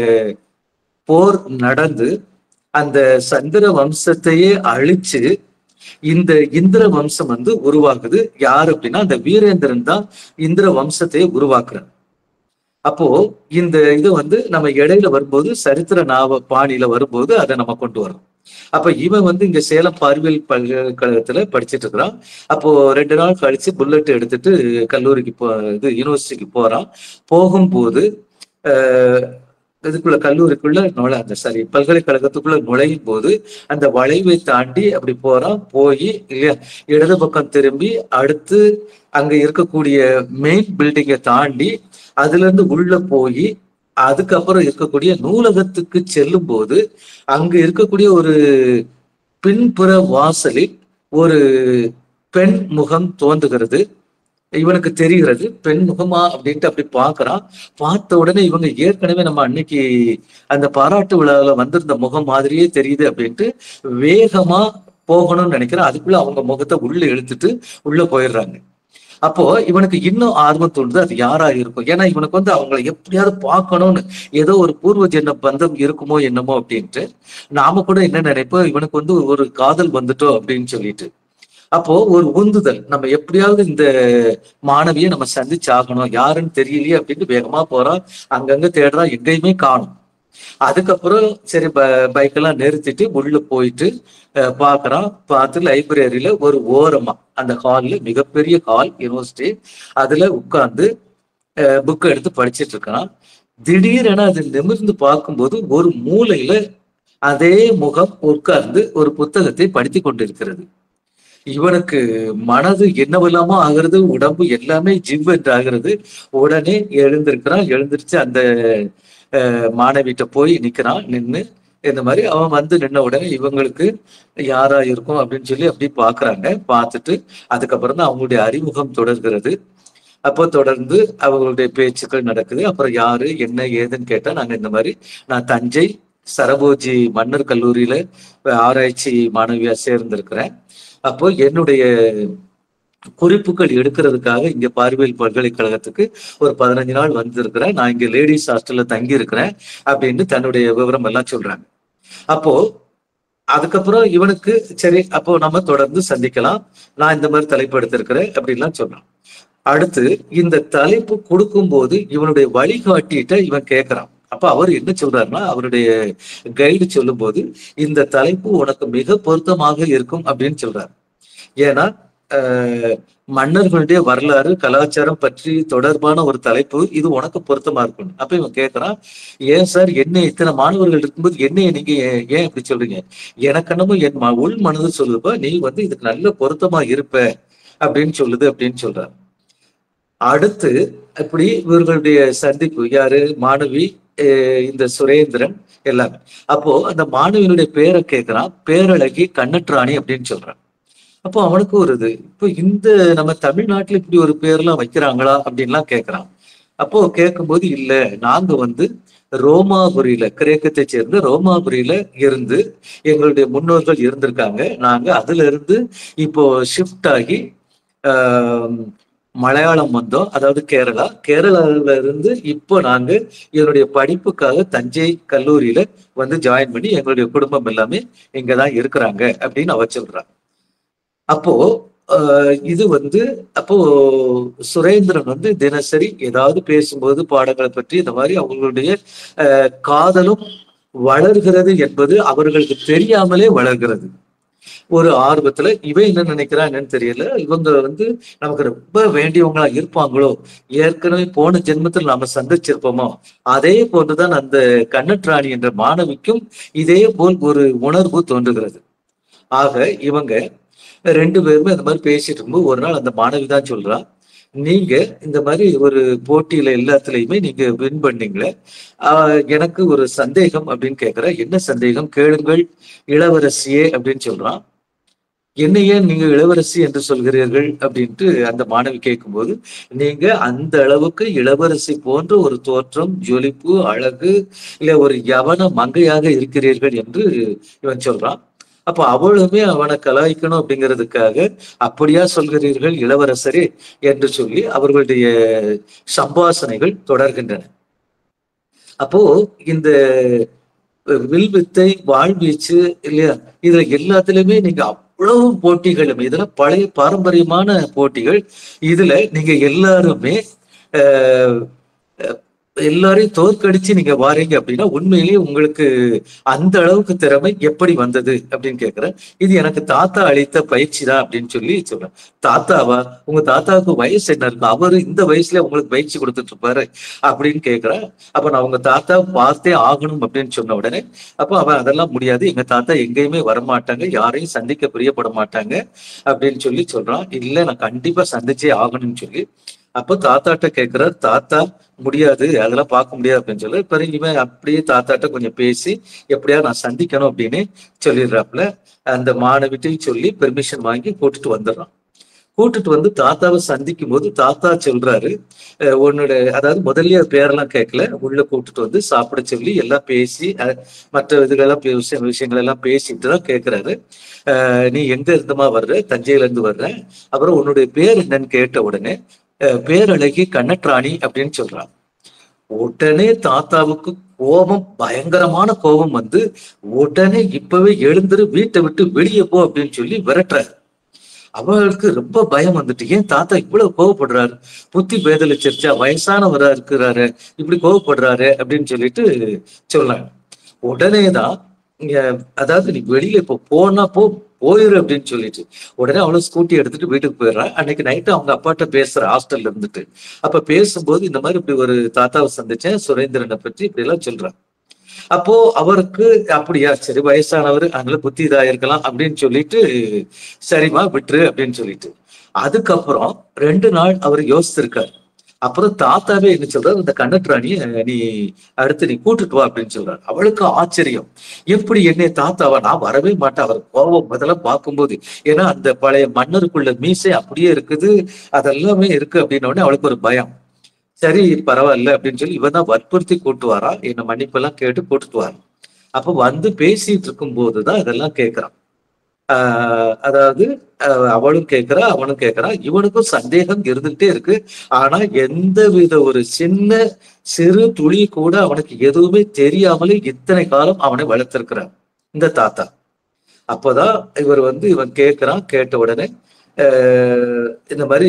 போர் நடந்து அந்த சந்திர வம்சத்தையே அழிச்சு இந்த இந்திர வம்சம் வந்து உருவாகுது யார் அப்படின்னா அந்த வீரேந்திரன் தான் இந்திர வம்சத்தையே உருவாக்குறார் அப்போ இந்த இது வந்து நம்ம இடையில வரும்போது சரித்திர நாவ பாணியில வரும்போது அதை நம்ம கொண்டு வரோம் அப்ப இவன் வந்து இங்க சேலம் பார்வியல் பல்கலைக்கழகத்துல படிச்சிட்டு இருக்கிறான் அப்போ ரெண்டு நாள் கழிச்சு புல்லட் எடுத்துட்டு கல்லூரிக்கு போ இது யூனிவர்சிட்டிக்கு போறான் போகும்போது ஆஹ் இதுக்குள்ள கல்லூரிக்குள்ள நுழை அந்த சாரி பல்கலைக்கழகத்துக்குள்ள நுழையும் போது அந்த வளைவை தாண்டி அப்படி போறான் போய் இல்லையா இடது பக்கம் திரும்பி அடுத்து அங்க இருக்கக்கூடிய மெயின் பில்டிங்கை தாண்டி அதுல இருந்து உள்ள போய் அதுக்கப்புறம் இருக்கக்கூடிய நூலகத்துக்கு செல்லும் போது அங்க இருக்கக்கூடிய ஒரு பின்புற வாசலில் ஒரு பெண் முகம் தோன்றுகிறது இவனுக்கு தெரிகிறது பெண் முகமா அப்படின்ட்டு அப்படி பார்க்கறான் பார்த்த உடனே இவங்க ஏற்கனவே நம்ம அன்னைக்கு அந்த பாராட்டு விழாவில் வந்திருந்த முகம் மாதிரியே தெரியுது அப்படின்ட்டு வேகமா போகணும்னு நினைக்கிறேன் அதுக்குள்ள அவங்க முகத்தை உள்ள இழுத்துட்டு உள்ள போயிடுறாங்க அப்போ இவனுக்கு இன்னும் ஆர்வம் தோணுது அது யாரா இருக்கும் ஏன்னா இவனுக்கு வந்து அவங்கள எப்படியாவது பார்க்கணும்னு ஏதோ ஒரு பூர்வ ஜென்ம பந்தம் இருக்குமோ என்னமோ அப்படின்ட்டு நாம கூட என்ன நினைப்போம் இவனுக்கு வந்து ஒரு காதல் வந்துட்டோம் அப்படின்னு சொல்லிட்டு அப்போ ஒரு உந்துதல் நம்ம எப்படியாவது இந்த மாணவியை நம்ம சந்திச்சாகணும் யாருன்னு தெரியலையே அப்படின்ட்டு வேகமா போறான் அங்கங்க தேடுறான் எங்கேயுமே காணும் அதுக்கப்புறம் சரி பைக் எல்லாம் நிறுத்திட்டு உள்ள போயிட்டு அஹ், பார்க்கறான் பார்த்து லைப்ரரியில ஒரு ஓரமா அந்த ஹால்ல மிகப்பெரிய ஹால் யூனிவர்சிட்டி அதுல உட்கார்ந்து புக் எடுத்து படிச்சிட்டு இருக்கான் திடீரென அது நிமிர்ந்து பார்க்கும்போது ஒரு மூலையில அதே முகம் உட்கார்ந்து ஒரு புத்தகத்தை படித்துக் கொண்டிருக்கிறது இவனுக்கு மனது என்னவெல்லாமோ ஆகிறது உடம்பு எல்லாமே ஜிவ் என்று ஆகிறது உடனே எழுந்திருக்கிறான் எழுந்திருச்சு அந்த அஹ், மாணவிட்ட போய் நிக்கிறான் நின்னு இந்த மாதிரி அவன் வந்து நின்ன உடனே இவங்களுக்கு யாரா இருக்கும் அப்படின்னு சொல்லி அப்படி பாக்குறாங்க பார்த்துட்டு அதுக்கப்புறம் தான் அவங்களுடைய அறிமுகம் தொடர்கிறது அப்போ தொடர்ந்து அவங்களுடைய பேச்சுக்கள் நடக்குது அப்புறம் யாரு என்ன ஏதுன்னு கேட்டா நாங்க இந்த மாதிரி நான் தஞ்சை சரபோஜி மன்னர் கல்லூரியில ஆராய்ச்சி மாணவியா சேர்ந்திருக்கிறேன் அப்போ என்னுடைய குறிப்புகள் எடுக்கிறதுக்காக இங்க பார்வையில் பல்கலைக்கழகத்துக்கு ஒரு பதினஞ்சு நாள் வந்திருக்கிறேன் நான் இங்க லேடிஸ் ஹாஸ்டல்ல தங்கி இருக்கிறேன் அப்படின்னு தன்னுடைய விவரம் எல்லாம் சொல்றாங்க அப்போ அதுக்கப்புறம் இவனுக்கு சரி அப்போ நம்ம தொடர்ந்து சந்திக்கலாம் நான் இந்த மாதிரி தலைப்பு எடுத்திருக்கிறேன் அப்படின்லாம் சொல்றான் அடுத்து இந்த தலைப்பு கொடுக்கும்போது இவனுடைய வழிகாட்டிட்ட இவன் கேட்கறான் அப்ப அவர் என்ன சொல்றாருன்னா அவருடைய கைடு சொல்லும்போது இந்த தலைப்பு உனக்கு மிக பொருத்தமாக இருக்கும் அப்படின்னு சொல்றாரு ஏன்னா ஆஹ், மன்னர்களுடைய வரலாறு கலாச்சாரம் பற்றி தொடர்பான ஒரு தலைப்பு இது உனக்கு பொருத்தமா இருக்கும் அப்ப இவன் கேட்கறான் ஏன் சார் என்ன இத்தனை மாணவர்கள் இருக்கும்போது என்னைய நீங்க ஏன் ஏன் இப்படி சொல்றீங்க எனக்கு என்னமோ என் ம- உள் மனது சொல்லுதுப்பா நீ வந்து இதுக்கு நல்ல பொருத்தமா இருப்ப அப்படின்னு சொல்லுது அப்படின்னு சொல்றாரு அடுத்து இப்படி இவர்களுடைய சந்திப்பு யாரு மாணவி அஹ் இந்த சுரேந்திரன் எல்லாமே அப்போ அந்த மாணவியினுடைய பேரை கேட்கிறான் பேரழகி கண்ணற்றாணி அப்படின்னு சொல்றான் அப்போ அவனுக்கு ஒரு இது இப்போ இந்த நம்ம தமிழ்நாட்டுல இப்படி ஒரு பேர்லாம் வைக்கிறாங்களா அப்படின்லாம் கேட்கறான் அப்போ கேட்கும்போது இல்ல நாங்க வந்து ரோமாபுரியில கிரேக்கத்தை சேர்ந்த ரோமாபுரியில இருந்து எங்களுடைய முன்னோர்கள் இருந்திருக்காங்க நாங்க அதுல இருந்து இப்போ ஷிஃப்ட் ஆகி ஆஹ், மலையாளம் வந்தோம் அதாவது கேரளா கேரளால இருந்து இப்போ நாங்க என்னுடைய படிப்புக்காக தஞ்சை கல்லூரியில வந்து ஜாயின் பண்ணி எங்களுடைய குடும்பம் எல்லாமே இங்கதான் இருக்கிறாங்க அப்படின்னு அவ சொல்றா அப்போ ஆஹ், இது வந்து அப்போ சுரேந்திரன் வந்து தினசரி ஏதாவது பேசும்போது பாடங்களை பற்றி இந்த மாதிரி அவங்களுடைய ஆஹ், காதலும் வளர்கிறது என்பது அவர்களுக்கு தெரியாமலே வளர்கிறது ஒரு ஆர்வத்துல இவன் என்ன நினைக்கிறான் என்னன்னு தெரியல இவங்க வந்து நமக்கு ரொம்ப வேண்டியவங்களா இருப்பாங்களோ ஏற்கனவே போன ஜென்மத்தில் நாம சந்திச்சிருப்போமோ அதே போன்றுதான் அந்த கண்ணற்றாணி என்ற மாணவிக்கும் இதே போல் ஒரு உணர்வு தோன்றுகிறது ஆக இவங்க ரெண்டு பேருமே இந்த மாதிரி பேசிட்டு இருக்கும்போது ஒரு நாள் அந்த மாணவி தான் சொல்றா நீங்க இந்த மாதிரி ஒரு போட்டியில எல்லாத்துலயுமே நீங்க வின் பண்ணீங்களே ஆஹ் எனக்கு ஒரு சந்தேகம் அப்படின்னு கேக்குற என்ன சந்தேகம் கேளுங்கள் இளவரசியே அப்படின்னு சொல்றான் என்ன ஏன் நீங்க இளவரசி என்று சொல்கிறீர்கள் அப்படின்ட்டு அந்த மாணவி கேட்கும்போது நீங்க அந்த அளவுக்கு இளவரசி போன்ற ஒரு தோற்றம் ஜொலிப்பு அழகு இல்ல ஒரு யவன மங்கையாக இருக்கிறீர்கள் என்று இவன் சொல்றான் அப்ப அவளுமே அவனை கலாய்க்கணும் அப்படிங்கிறதுக்காக அப்படியா சொல்கிறீர்கள் இளவரசரே என்று சொல்லி அவர்களுடைய சம்பாசனைகள் தொடர்கின்றன அப்போ இந்த வில்வித்தை வாழ்வீச்சு இல்லையா இதுல எல்லாத்துலயுமே நீங்க அவ்வளவு போட்டிகளும் இதுல பழைய பாரம்பரியமான போட்டிகள் இதுல நீங்க எல்லாருமே அஹ், அஹ், எல்லாரையும் தோற்கடிச்சு நீங்க வாரீங்க அப்படின்னா உண்மையிலேயே உங்களுக்கு அந்த அளவுக்கு திறமை எப்படி வந்தது அப்படின்னு கேக்குறேன் இது எனக்கு தாத்தா அளித்த பயிற்சி தான் அப்படின்னு சொல்லி சொல்றேன் தாத்தாவா உங்க தாத்தாவுக்கு வயசு என்ன இருக்கு அவரு இந்த வயசுல உங்களுக்கு பயிற்சி கொடுத்துட்டு இருப்பாரு அப்படின்னு கேக்குறேன் அப்ப நான் உங்க தாத்தா பார்த்தே ஆகணும் அப்படின்னு சொன்ன உடனே அப்ப அவன் அதெல்லாம் முடியாது எங்க தாத்தா எங்கேயுமே வரமாட்டாங்க யாரையும் சந்திக்க பிரியப்பட மாட்டாங்க அப்படின்னு சொல்லி சொல்றான் இல்ல நான் கண்டிப்பா சந்திச்சே ஆகணும்னு சொல்லி அப்போ தாத்தாட்ட கேட்கிறார் தாத்தா முடியாது அதெல்லாம் பார்க்க முடியாது அப்படின்னு சொல்லி பிறகு இவன் அப்படியே தாத்தாட்ட கொஞ்சம் பேசி எப்படியா நான் சந்திக்கணும் அப்படின்னு சொல்லிடுறாப்புல அந்த மாணவிட்டையும் சொல்லி பெர்மிஷன் வாங்கி கூட்டிட்டு வந்துடுறான் கூட்டிட்டு வந்து தாத்தாவை சந்திக்கும் போது தாத்தா சொல்றாரு அஹ் உன்னோட அதாவது முதல்லயே பேரெல்லாம் கேட்கல உள்ள கூட்டிட்டு வந்து சாப்பிட சொல்லி எல்லாம் பேசி அஹ் மற்ற இதுகளெல்லாம் பே- விஷய- விஷயங்கள் எல்லாம் பேசிட்டு தான் கேட்கிறாரு அஹ் நீ எங்க இருந்துமா வர்ற தஞ்சையில இருந்து வர்ற அப்புறம் உன்னுடைய பேர் என்னன்னு கேட்ட உடனே அஹ் பேரழகி கண்ணற்றாணி அப்படின்னு சொல்றான் உடனே தாத்தாவுக்கு கோபம் பயங்கரமான கோபம் வந்து உடனே இப்பவே எழுந்துரு வீட்டை விட்டு வெளியே போ அப்படின்னு சொல்லி விரட்டுறாரு அவளுக்கு ரொம்ப பயம் வந்துட்டு ஏன் தாத்தா இவ்வளவு கோவப்படுறாரு புத்தி பேதலிச்சிருச்சா வயசானவரா இருக்கிறாரு இப்படி கோவப்படுறாரு அப்படின்னு சொல்லிட்டு சொல்றாங்க உடனேதான் இங்க அதாவது நீ வெளியில இப்போ போனா போ போயிரு அப்படின்னு சொல்லிட்டு உடனே அவளும் ஸ்கூட்டி எடுத்துட்டு வீட்டுக்கு போயிடுறான் அன்னைக்கு நைட்டு அவங்க அப்பாட்ட பேசுற ஹாஸ்டல்ல இருந்துட்டு அப்ப பேசும்போது இந்த மாதிரி இப்படி ஒரு தாத்தாவை சந்திச்சேன் சுரேந்திரனை பற்றி இப்படி எல்லாம் சொல்றான் அப்போ அவருக்கு அப்படியா சரி வயசானவர் அதனால புத்தி இதா இருக்கலாம் அப்படின்னு சொல்லிட்டு சரிம்மா விட்டுரு அப்படின்னு சொல்லிட்டு அதுக்கப்புறம் ரெண்டு நாள் அவர் யோசிச்சிருக்காரு அப்புறம் தாத்தாவே என்ன சொல்றாரு இந்த கண்டக்டராணிய நீ அடுத்து நீ கூட்டிட்டு வா அப்படின்னு சொல்றாரு அவளுக்கு ஆச்சரியம் எப்படி என்னை தாத்தாவா நான் வரவே மாட்டேன் அவர் கோபம் முதல்ல பார்க்கும்போது ஏன்னா அந்த பழைய மன்னருக்குள்ள மீசை அப்படியே இருக்குது அதெல்லாமே இருக்கு அப்படின்ன உடனே அவளுக்கு ஒரு பயம் சரி பரவாயில்ல அப்படின்னு சொல்லி இவன் தான் வற்புறுத்தி கூட்டு வரா என்ன மன்னிப்பெல்லாம் கேட்டு கூட்டிட்டு வரா அப்ப வந்து பேசிட்டு இருக்கும் போதுதான் இதெல்லாம் கேட்கிறான் ஆஹ் அதாவது ஆஹ் அவளும் கேட்கிறா அவனும் கேட்கறான் இவனுக்கும் சந்தேகம் இருந்துகிட்டே இருக்கு ஆனா எந்த வித ஒரு சின்ன சிறு துளி கூட அவனுக்கு எதுவுமே தெரியாமலே இத்தனை காலம் அவனை வளர்த்திருக்கிறான் இந்த தாத்தா அப்பதான் இவர் வந்து இவன் கேட்கிறான் கேட்ட உடனே ஆஹ் இந்த மாதிரி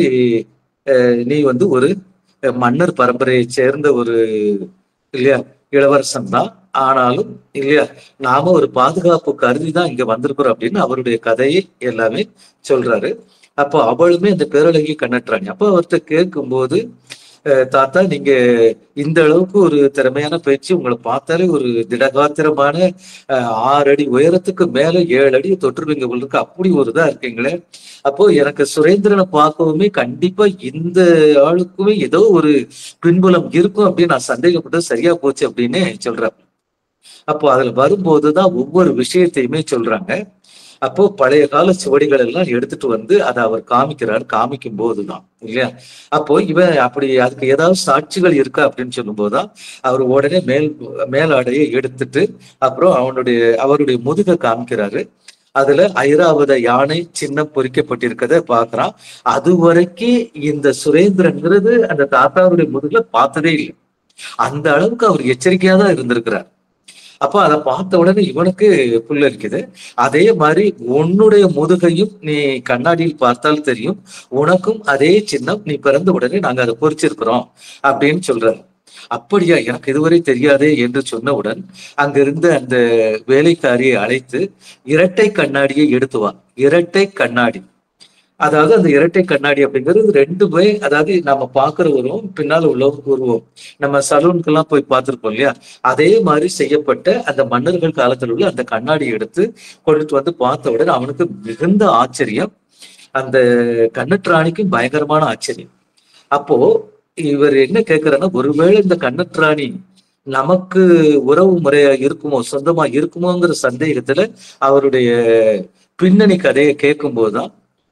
ஆஹ் நீ வந்து ஒரு மன்னர் பரம்பரையை சேர்ந்த ஒரு இல்லையா இளவரசன் தான் ஆனாலும் இல்லையா நாம ஒரு பாதுகாப்பு கருதி தான் இங்க வந்திருக்கிறோம் அப்படின்னு அவருடைய கதையை எல்லாமே சொல்றாரு அப்போ அவளுமே அந்த பேரழகி கண்ணற்றாணி அப்போ அவர்கிட்ட கேட்கும்போது அஹ், தாத்தா நீங்க இந்த அளவுக்கு ஒரு திறமையான பேச்சு உங்களை பார்த்தாலே ஒரு திடகாத்திரமான அஹ், ஆறு அடி உயரத்துக்கு மேல ஏழு அடி தொற்றுவீங்க உங்களுக்கு அப்படி ஒரு இதா இருக்கீங்களே அப்போ எனக்கு சுரேந்திரனை பார்க்கவுமே கண்டிப்பா இந்த ஆளுக்குமே ஏதோ ஒரு பின்புலம் இருக்கும் அப்படின்னு நான் சந்தேகப்பட்டது சரியா போச்சு அப்படின்னு சொல்றேன் அப்போ அதுல வரும்போதுதான் ஒவ்வொரு விஷயத்தையுமே சொல்றாங்க அப்போ பழைய கால சுவடிகள் எல்லாம் எடுத்துட்டு வந்து அதை அவர் காமிக்கிறார் காமிக்கும் போதுதான் இல்லையா அப்போ இவன் அப்படி அதுக்கு ஏதாவது சாட்சிகள் இருக்கா அப்படின்னு சொல்லும் போதுதான் அவர் உடனே மேல் மேலாடையை எடுத்துட்டு அப்புறம் அவனுடைய அவருடைய முதுக காமிக்கிறாரு அதுல ஐராவத யானை சின்னம் பொறிக்கப்பட்டிருக்கத பாக்குறான் அது வரைக்கும் இந்த சுரேந்திரன்ங்கிறது அந்த தாத்தாவுடைய முதுகுல பார்த்ததே இல்லை அந்த அளவுக்கு அவர் எச்சரிக்கையா தான் இருந்திருக்கிறார் அப்ப அதை பார்த்த உடனே இவனுக்கு புல்ல இருக்குது அதே மாதிரி உன்னுடைய முதுகையும் நீ கண்ணாடியில் பார்த்தால் தெரியும் உனக்கும் அதே சின்னம் நீ பிறந்த உடனே நாங்க அதை பொறிச்சிருக்கிறோம் அப்படின்னு சொல்றாரு அப்படியா எனக்கு இதுவரை தெரியாதே என்று சொன்னவுடன் அங்கிருந்த அந்த வேலைக்காரியை அழைத்து இரட்டை கண்ணாடியை எடுத்து வா இரட்டை கண்ணாடி அதாவது அந்த இரட்டை கண்ணாடி அப்படிங்கிறது ரெண்டு போய் அதாவது நம்ம பாக்குற உருவம் பின்னால உள்ள உருவம் நம்ம சலூனுக்கெல்லாம் போய் பார்த்திருப்போம் இல்லையா அதே மாதிரி செய்யப்பட்ட அந்த மன்னர்கள் காலத்தில் உள்ள அந்த கண்ணாடி எடுத்து கொண்டுட்டு வந்து பார்த்த உடனே அவனுக்கு மிகுந்த ஆச்சரியம் அந்த கண்ணற்றாணிக்கும் பயங்கரமான ஆச்சரியம் அப்போ இவர் என்ன கேட்கிறாருன்னா ஒருவேளை இந்த கண்ணற்றாணி நமக்கு உறவு முறையா இருக்குமோ சொந்தமா இருக்குமோங்கிற சந்தேகத்துல அவருடைய பின்னணி கதையை கேட்கும் போதுதான்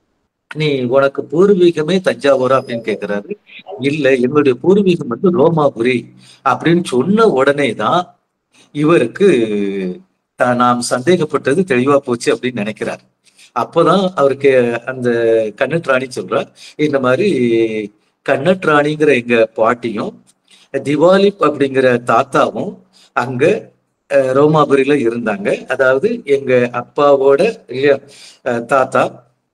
நீ உனக்கு பூர்வீகமே தஞ்சாவூரா அப்படின்னு கேக்குறாரு இல்ல என்னுடைய பூர்வீகம் வந்து ரோமாபுரி அப்படின்னு சொன்ன உடனே தான் இவருக்கு தான் நாம் சந்தேகப்பட்டது தெளிவா போச்சு அப்படின்னு நினைக்கிறார் அப்பதான் அவருக்கு அந்த கண்ணற்றாணி சொல்றார் இந்த மாதிரி கண்ணற்றாணிங்கிற எங்க பாட்டியும் திவாலி அப்படிங்கிற தாத்தாவும் அங்க அஹ், ரோமாபுரியில இருந்தாங்க அதாவது எங்க அப்பாவோட இல்லையா அஹ், தாத்தா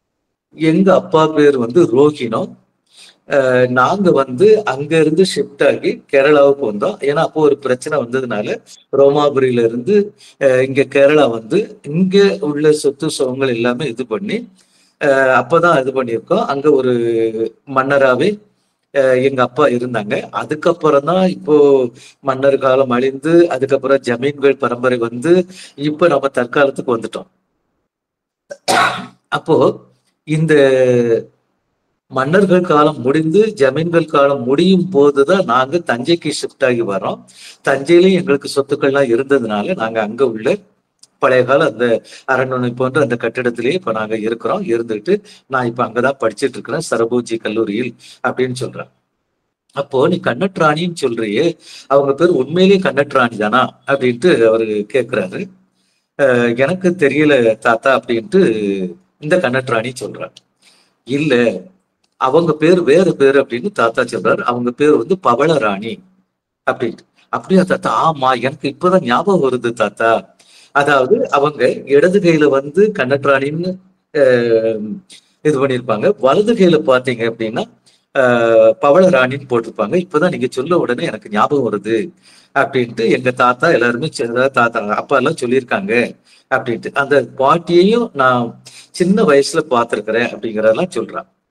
எங்க அப்பா பேர் வந்து ரோஹினம் அஹ் நாங்க வந்து அங்க இருந்து ஷிஃப்ட் ஆகி கேரளாவுக்கு வந்தோம் ஏன்னா அப்போ ஒரு பிரச்சனை வந்ததுனால ரோமாபுரியில இருந்து அஹ் இங்க கேரளா வந்து இங்க உள்ள சொத்து சுகங்கள் எல்லாமே இது பண்ணி அஹ் அப்பதான் இது பண்ணியிருக்கோம் அங்க ஒரு மன்னராவே அஹ் எங்க அப்பா இருந்தாங்க அதுக்கப்புறம் தான் இப்போ மன்னர் காலம் அழிந்து அதுக்கப்புறம் ஜமீன்கள் பரம்பரை வந்து இப்ப நம்ம தற்காலத்துக்கு வந்துட்டோம் அப்போ இந்த மன்னர்கள் காலம் முடிந்து ஜமீன்கள் காலம் முடியும் போதுதான் நாங்க தஞ்சைக்கு ஷிஃப்ட் ஆகி வரோம் தஞ்சையிலயும் எங்களுக்கு சொத்துக்கள்லாம் இருந்ததுனால நாங்க அங்க உள்ள பழைய கால அந்த அரண்மனை போன்ற அந்த கட்டிடத்திலேயே இப்ப நாங்க இருக்கிறோம் இருந்துட்டு நான் இப்ப அங்கதான் படிச்சிட்டு இருக்கிறேன் சரபோஜி கல்லூரியில் அப்படின்னு சொல்றேன் அப்போ நீ கண்ணற்றாணின்னு சொல்றியே அவங்க பேர் உண்மையிலேயே கண்ணற்றாணி தானா அப்படின்ட்டு அவரு கேக்குறாரு "அஹ், எனக்கு தெரியல தாத்தா அப்படின்ட்டு இந்த கண்ணற்றாணி சொல்றார் இல்ல அவங்க பேர் வேற பேர் அப்படின்னு தாத்தா சொல்றாரு அவங்க பேர் வந்து பவளராணி அப்படின்ட்டு அப்படியா தாத்தா ஆமா எனக்கு இப்பதான் ஞாபகம் வருது தாத்தா அதாவது அவங்க இடது கையில வந்து கண்ணற்றாணின்னு ஆஹ், இது பண்ணியிருப்பாங்க வலது கையில பாத்தீங்க அப்படின்னா ஆஹ், பவளராணின்னு போட்டிருப்பாங்க இப்பதான் நீங்க சொல்ல உடனே எனக்கு ஞாபகம் வருது அப்படின்ட்டு எங்க தாத்தா எல்லாருமே சொ- அதாவது தாத்தா அப்பா எல்லாம் சொல்லியிருக்காங்க அப்படின்ட்டு அந்த பாட்டியையும் நான் சின்ன வயசுல பார்த்திருக்கிறேன் அப்படிங்கறதெல்லாம் சொல்றான்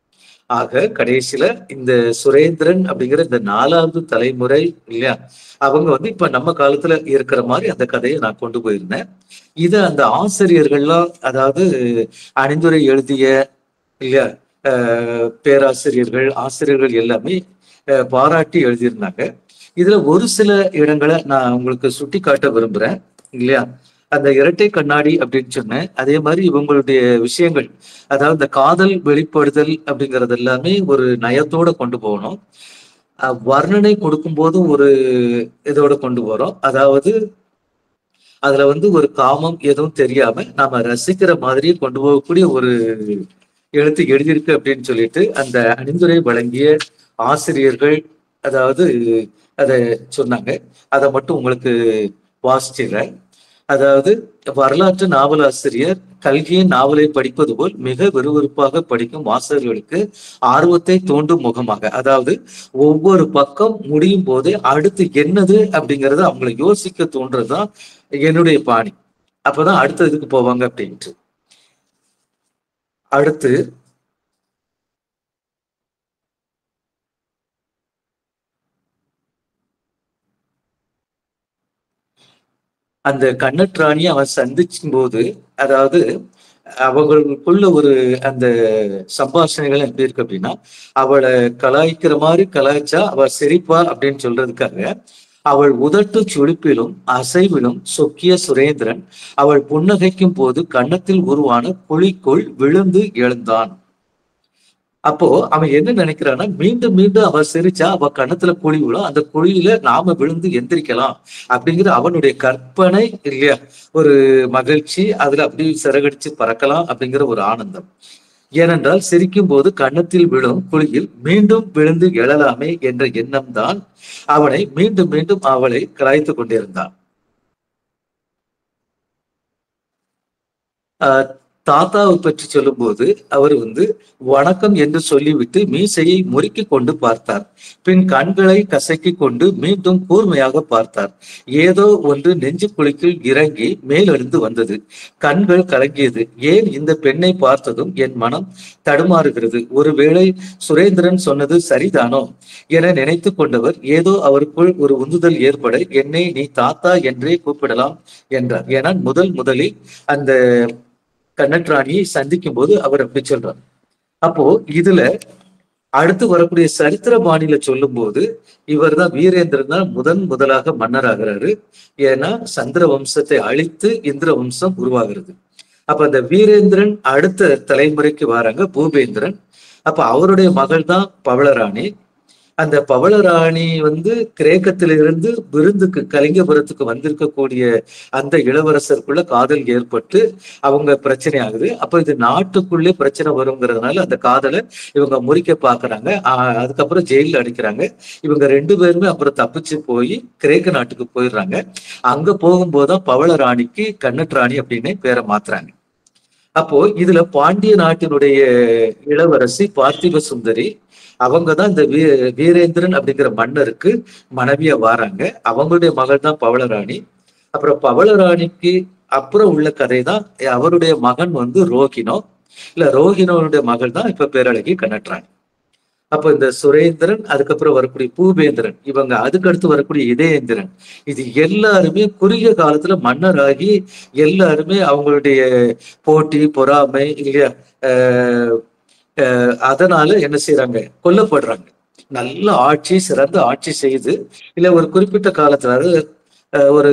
ஆக கடைசியில இந்த சுரேந்திரன் அப்படிங்கிற இந்த நாலாவது தலைமுறை இல்லையா அவங்க வந்து இப்ப நம்ம காலத்துல இருக்கிற மாதிரி அந்த கதையை நான் கொண்டு போயிருந்தேன் இத அந்த ஆசிரியர்கள்லாம் அதாவது அணிந்துரை எழுதிய இல்லையா அஹ், பேராசிரியர்கள் ஆசிரியர்கள் எல்லாமே அஹ், பாராட்டி எழுதியிருந்தாங்க இதுல ஒரு சில இடங்களை நான் உங்களுக்கு சுட்டி காட்ட விரும்புறேன் இல்லையா அந்த இரட்டை கண்ணாடி அப்படின்னு சொன்னேன் அதே மாதிரி இவங்களுடைய விஷயங்கள் அதாவது இந்த காதல் வெளிப்படுதல் அப்படிங்கிறது எல்லாமே ஒரு நயத்தோட கொண்டு போகணும் அஹ் வர்ணனை கொடுக்கும் போதும் ஒரு இதோட கொண்டு போறோம் அதாவது அதுல வந்து ஒரு காமம் எதுவும் தெரியாம நாம ரசிக்கிற மாதிரியே கொண்டு போகக்கூடிய ஒரு எழுத்து எழுதியிருக்கு அப்படின்னு சொல்லிட்டு அந்த அணிந்துரை வழங்கிய ஆசிரியர்கள் அதாவது அதை சொன்னாங்க அதை மட்டும் உங்களுக்கு வாசிச்சிடுறேன் அதாவது வரலாற்று நாவலாசிரியர் கல்கியின் நாவலை படிப்பது போல் மிக விறுவிறுப்பாக படிக்கும் வாசகர்களுக்கு ஆர்வத்தை தூண்டும் முகமாக அதாவது ஒவ்வொரு பக்கம் முடியும் போதே அடுத்து என்னது அப்படிங்கறத அவங்களை யோசிக்க தோன்றதுதான் என்னுடைய பாணி அப்பதான் அடுத்த இதுக்கு போவாங்க அப்படின்ட்டு அடுத்து அந்த கண்ணற்றாணியை அவன் சந்திச்சும் போது அதாவது அவங்களுக்குள்ள ஒரு அந்த சம்பாஷணைகள் எப்படி இருக்கு அப்படின்னா அவளை கலாய்க்கிற மாதிரி கலாய்ச்சா அவ சிரிப்பா அப்படின்னு சொல்றதுக்காக அவள் உதட்டு சுழிப்பிலும் அசைவிலும் சொக்கிய சுரேந்திரன் அவள் புன்னகைக்கும் போது கன்னத்தில் உருவான குழிக்குள் விழுந்து எழுந்தான் அப்போ அவன் என்ன நினைக்கிறான்னா மீண்டும் மீண்டும் அவ சிரிச்சா அவ கன்னத்துல குழி விழும் அந்த குழியில நாம விழுந்து எந்திரிக்கலாம் அப்படிங்கிற அவனுடைய கற்பனை இல்லையா ஒரு மகிழ்ச்சி அதுல அப்படி சிறகடிச்சு பறக்கலாம் அப்படிங்கிற ஒரு ஆனந்தம் ஏனென்றால் சிரிக்கும் போது கன்னத்தில் விழும் குழியில் மீண்டும் விழுந்து எழலாமே என்ற எண்ணம் தான் அவனை மீண்டும் மீண்டும் அவளை கலாய்த்து கொண்டிருந்தான் ஆஹ் தாத்தாவை பற்றி சொல்லும்போது அவர் வந்து வணக்கம் என்று சொல்லிவிட்டு மீசையை முறுக்கி கொண்டு பார்த்தார் பின் கண்களை கசக்கி கொண்டு மீண்டும் கூர்மையாக பார்த்தார் ஏதோ ஒன்று நெஞ்சு குழிக்குள் இறங்கி மேலெழுந்து வந்தது கண்கள் கலங்கியது ஏன் இந்த பெண்ணை பார்த்ததும் என் மனம் தடுமாறுகிறது ஒருவேளை சுரேந்திரன் சொன்னது சரிதானோ என நினைத்து கொண்டவர் ஏதோ அவருக்குள் ஒரு உந்துதல் ஏற்பட என்னை நீ தாத்தா என்றே கூப்பிடலாம் என்றார் ஏன்னா முதல் முதலில் அந்த கண்ணற்றாணியை சந்திக்கும் போது அவர் அப்படி சொல்றார் அப்போ இதுல அடுத்து வரக்கூடிய சரித்திர பாணியில சொல்லும் போது இவர் தான் வீரேந்திரன் தான் முதன் முதலாக மன்னராகிறாரு ஏன்னா சந்திர வம்சத்தை அழித்து இந்திர வம்சம் உருவாகிறது அப்ப அந்த வீரேந்திரன் அடுத்த தலைமுறைக்கு வராங்க பூபேந்திரன் அப்ப அவருடைய மகள் தான் பவளராணி அந்த பவளராணி வந்து கிரேக்கத்திலிருந்து விருந்துக்கு கலிங்கபுரத்துக்கு வந்திருக்கக்கூடிய அந்த இளவரசருக்குள்ள காதல் ஏற்பட்டு அவங்க பிரச்சனை ஆகுது அப்ப இது நாட்டுக்குள்ளே பிரச்சனை வருங்கிறதுனால அந்த காதலை இவங்க முறிக்க பாக்குறாங்க ஆஹ் அதுக்கப்புறம் ஜெயில அடிக்கிறாங்க இவங்க ரெண்டு பேருமே அப்புறம் தப்பிச்சு போய் கிரேக்க நாட்டுக்கு போயிடுறாங்க அங்க போகும்போதுதான் பவளராணிக்கு கண்ணற்றாணி அப்படின்னு பேரை மாத்துறாங்க அப்போ இதுல பாண்டிய நாட்டினுடைய இளவரசி பார்த்திப சுந்தரி அவங்க தான் இந்த வீ வீரேந்திரன் அப்படிங்கிற மன்னருக்கு மனைவியா வாராங்க அவங்களுடைய மகள் தான் பவளராணி அப்புறம் பவளராணிக்கு அப்புறம் உள்ள கதை தான் அவருடைய மகன் வந்து ரோகிணோ இல்ல ரோகிணோனுடைய மகள் தான் இப்ப பேரழகி கண்ணற்றாணி அப்ப இந்த சுரேந்திரன் அதுக்கப்புறம் வரக்கூடிய பூபேந்திரன் இவங்க அதுக்கடுத்து வரக்கூடிய இதயேந்திரன் இது எல்லாருமே குறுகிய காலத்துல மன்னராகி எல்லாருமே அவங்களுடைய போட்டி பொறாமை இல்லையா ஆஹ் ஆஹ் அதனால என்ன செய்யறாங்க கொல்லப்படுறாங்க நல்ல ஆட்சி சிறந்த ஆட்சி செய்து இல்ல ஒரு குறிப்பிட்ட காலத்துல அதாவது ஆஹ் ஒரு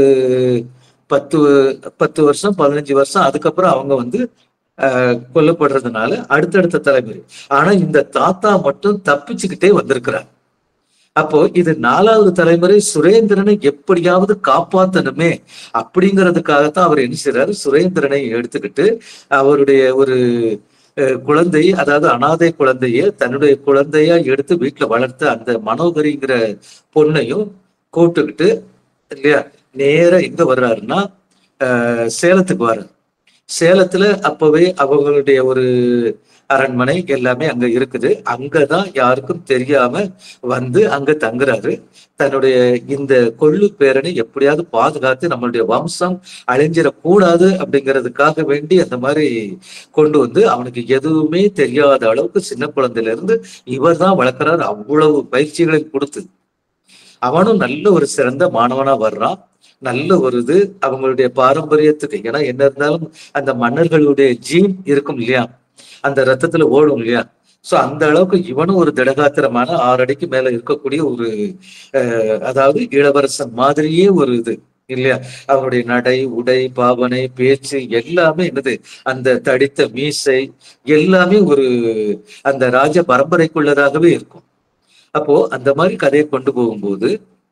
பத்து பத்து வருஷம் பதினஞ்சு வருஷம் அதுக்கப்புறம் அவங்க வந்து ஆஹ் கொல்லப்படுறதுனால அடுத்தடுத்த தலைமுறை ஆனா இந்த தாத்தா மட்டும் தப்பிச்சுக்கிட்டே வந்திருக்கிறார் அப்போ இது நாலாவது தலைமுறை சுரேந்திரனை எப்படியாவது காப்பாத்தணுமே அப்படிங்கிறதுக்காகத்தான் அவர் என்ன செய்யறாரு சுரேந்திரனை எடுத்துக்கிட்டு அவருடைய ஒரு அஹ், குழந்தை அதாவது அனாதை குழந்தைய தன்னுடைய குழந்தையா எடுத்து வீட்டுல வளர்த்த அந்த மனோகரிங்கிற பொண்ணையும் கூட்டுக்கிட்டு இல்லையா நேரா எங்க வர்றாருன்னா அஹ், சேலத்துக்கு வர்றாரு சேலத்துல அப்பவே அவங்களுடைய ஒரு அரண்மனை எல்லாமே அங்க இருக்குது அங்கதான் யாருக்கும் தெரியாம வந்து அங்க தங்குறாரு தன்னுடைய இந்த கொள்ளு பேரனை எப்படியாவது பாதுகாத்து நம்மளுடைய வம்சம் அழிஞ்சிடக்கூடாது அப்படிங்கிறதுக்காக வேண்டி அந்த மாதிரி கொண்டு வந்து அவனுக்கு எதுவுமே தெரியாத அளவுக்கு சின்ன குழந்தையில இருந்து இவர் தான் வளர்க்கிறார் அவ்வளவு பயிற்சிகளை கொடுத்து அவனும் நல்ல ஒரு சிறந்த மாணவனா வர்றான் நல்ல ஒரு இது அவங்களுடைய பாரம்பரியத்துக்கு ஏன்னா என்ன இருந்தாலும் அந்த மன்னர்களுடைய ஜீன் இருக்கும் இல்லையா அந்த ரத்தத்துல ஓடும் இல்லையா சோ அந்த அளவுக்கு இவனும் ஒரு திடகாத்திரமான ஆறு அடிக்கு மேல இருக்கக்கூடிய ஒரு அஹ், அதாவது இளவரசன் மாதிரியே ஒரு இது இல்லையா அவனுடைய நடை உடை பாவனை பேச்சு எல்லாமே என்னது அந்த தடித்த மீசை எல்லாமே ஒரு அந்த ராஜ பரம்பரைக்குள்ளதாகவே இருக்கும் அப்போ அந்த மாதிரி கதையை கொண்டு போகும்போது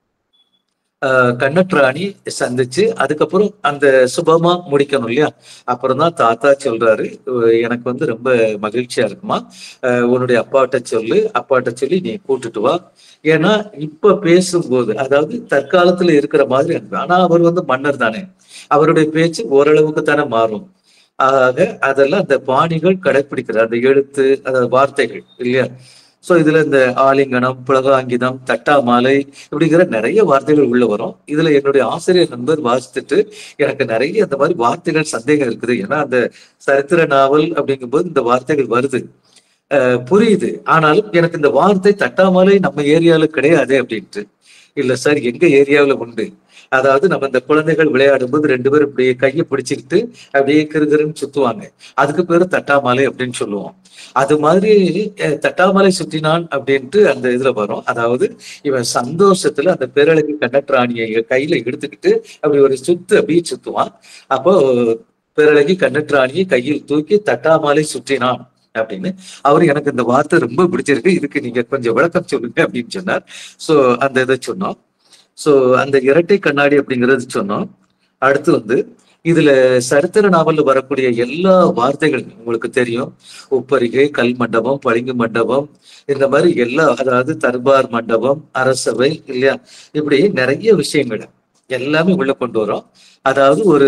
ஆஹ் கண்ணற்றாணி சந்திச்சு அதுக்கப்புறம் அந்த சுபமா முடிக்கணும் இல்லையா அப்புறம் தான் தாத்தா சொல்றாரு "அஹ் எனக்கு வந்து ரொம்ப மகிழ்ச்சியா இருக்குமா ஆஹ் உன்னுடைய அப்பாட்ட சொல்லு அப்பாட்ட சொல்லி நீ கூட்டிட்டு வா ஏன்னா இப்ப பேசும்போது அதாவது தற்காலத்துல இருக்கிற மாதிரி இருக்கு ஆனா அவர் வந்து மன்னர் தானே அவருடைய பேச்சு ஓரளவுக்கு தானே மாறும் ஆக அதெல்லாம் அந்த பாணிகள் கடைபிடிக்கிறார் அந்த எழுத்து அந்த வார்த்தைகள் இல்லையா சோ இதுல இந்த ஆலிங்கனம் புலகாங்கிதம் தட்டாமாலை இப்படிங்கிற நிறைய வார்த்தைகள் உள்ள வரும் இதுல என்னுடைய ஆசிரியர் நண்பர் வாசித்துட்டு எனக்கு நிறைய அந்த மாதிரி வார்த்தைகள் சந்தேகம் இருக்குது ஏன்னா அந்த சரித்திர நாவல் அப்படிங்கும்போது இந்த வார்த்தைகள் வருது அஹ் புரியுது ஆனாலும் எனக்கு இந்த வார்த்தை தட்டாமலை நம்ம ஏரியால கிடையாது அப்படின்ட்டு இல்ல சார் எங்க ஏரியாவுல உண்டு அதாவது நம்ம இந்த குழந்தைகள் விளையாடும் போது ரெண்டு பேரும் இப்படியே கையை பிடிச்சிக்கிட்டு அப்படியே கிருகிருன்னு சுத்துவாங்க அதுக்கு பேரு தட்டாமலை அப்படின்னு சொல்லுவோம் அது மாதிரி அஹ், தட்டாமலை சுற்றினான் அப்படின்ட்டு அந்த இதுல வரும் அதாவது இவன் சந்தோஷத்துல அந்த பேரழகு கண்ணற்றாணியை கையில எடுத்துக்கிட்டு அப்படி ஒரு சுத்து அப்படியே சுத்துவான் அப்போ பேரழகி கண்ணற்றாணியை கையில் தூக்கி தட்டாமலை சுற்றினான் அப்படின்னு அவர் எனக்கு இந்த வார்த்தை ரொம்ப பிடிச்சிருக்கு இதுக்கு நீங்க கொஞ்சம் விளக்கம் சொல்லுங்க அப்படின்னு சொன்னார் சோ அந்த இதை சொன்னோம் சோ அந்த இரட்டை கண்ணாடி அப்படிங்கிறது சொன்னோம் அடுத்து வந்து இதுல சரித்திர நாவல்ல வரக்கூடிய எல்லா வார்த்தைகளும் உங்களுக்கு தெரியும் உப்பரிகை கல் மண்டபம் பளிங்கு மண்டபம் இந்த மாதிரி எல்லா அதாவது தர்பார் மண்டபம் அரசவை இல்லையா இப்படி நிறைய விஷயங்கள் எல்லாமே உள்ள கொண்டு வரோம் அதாவது ஒரு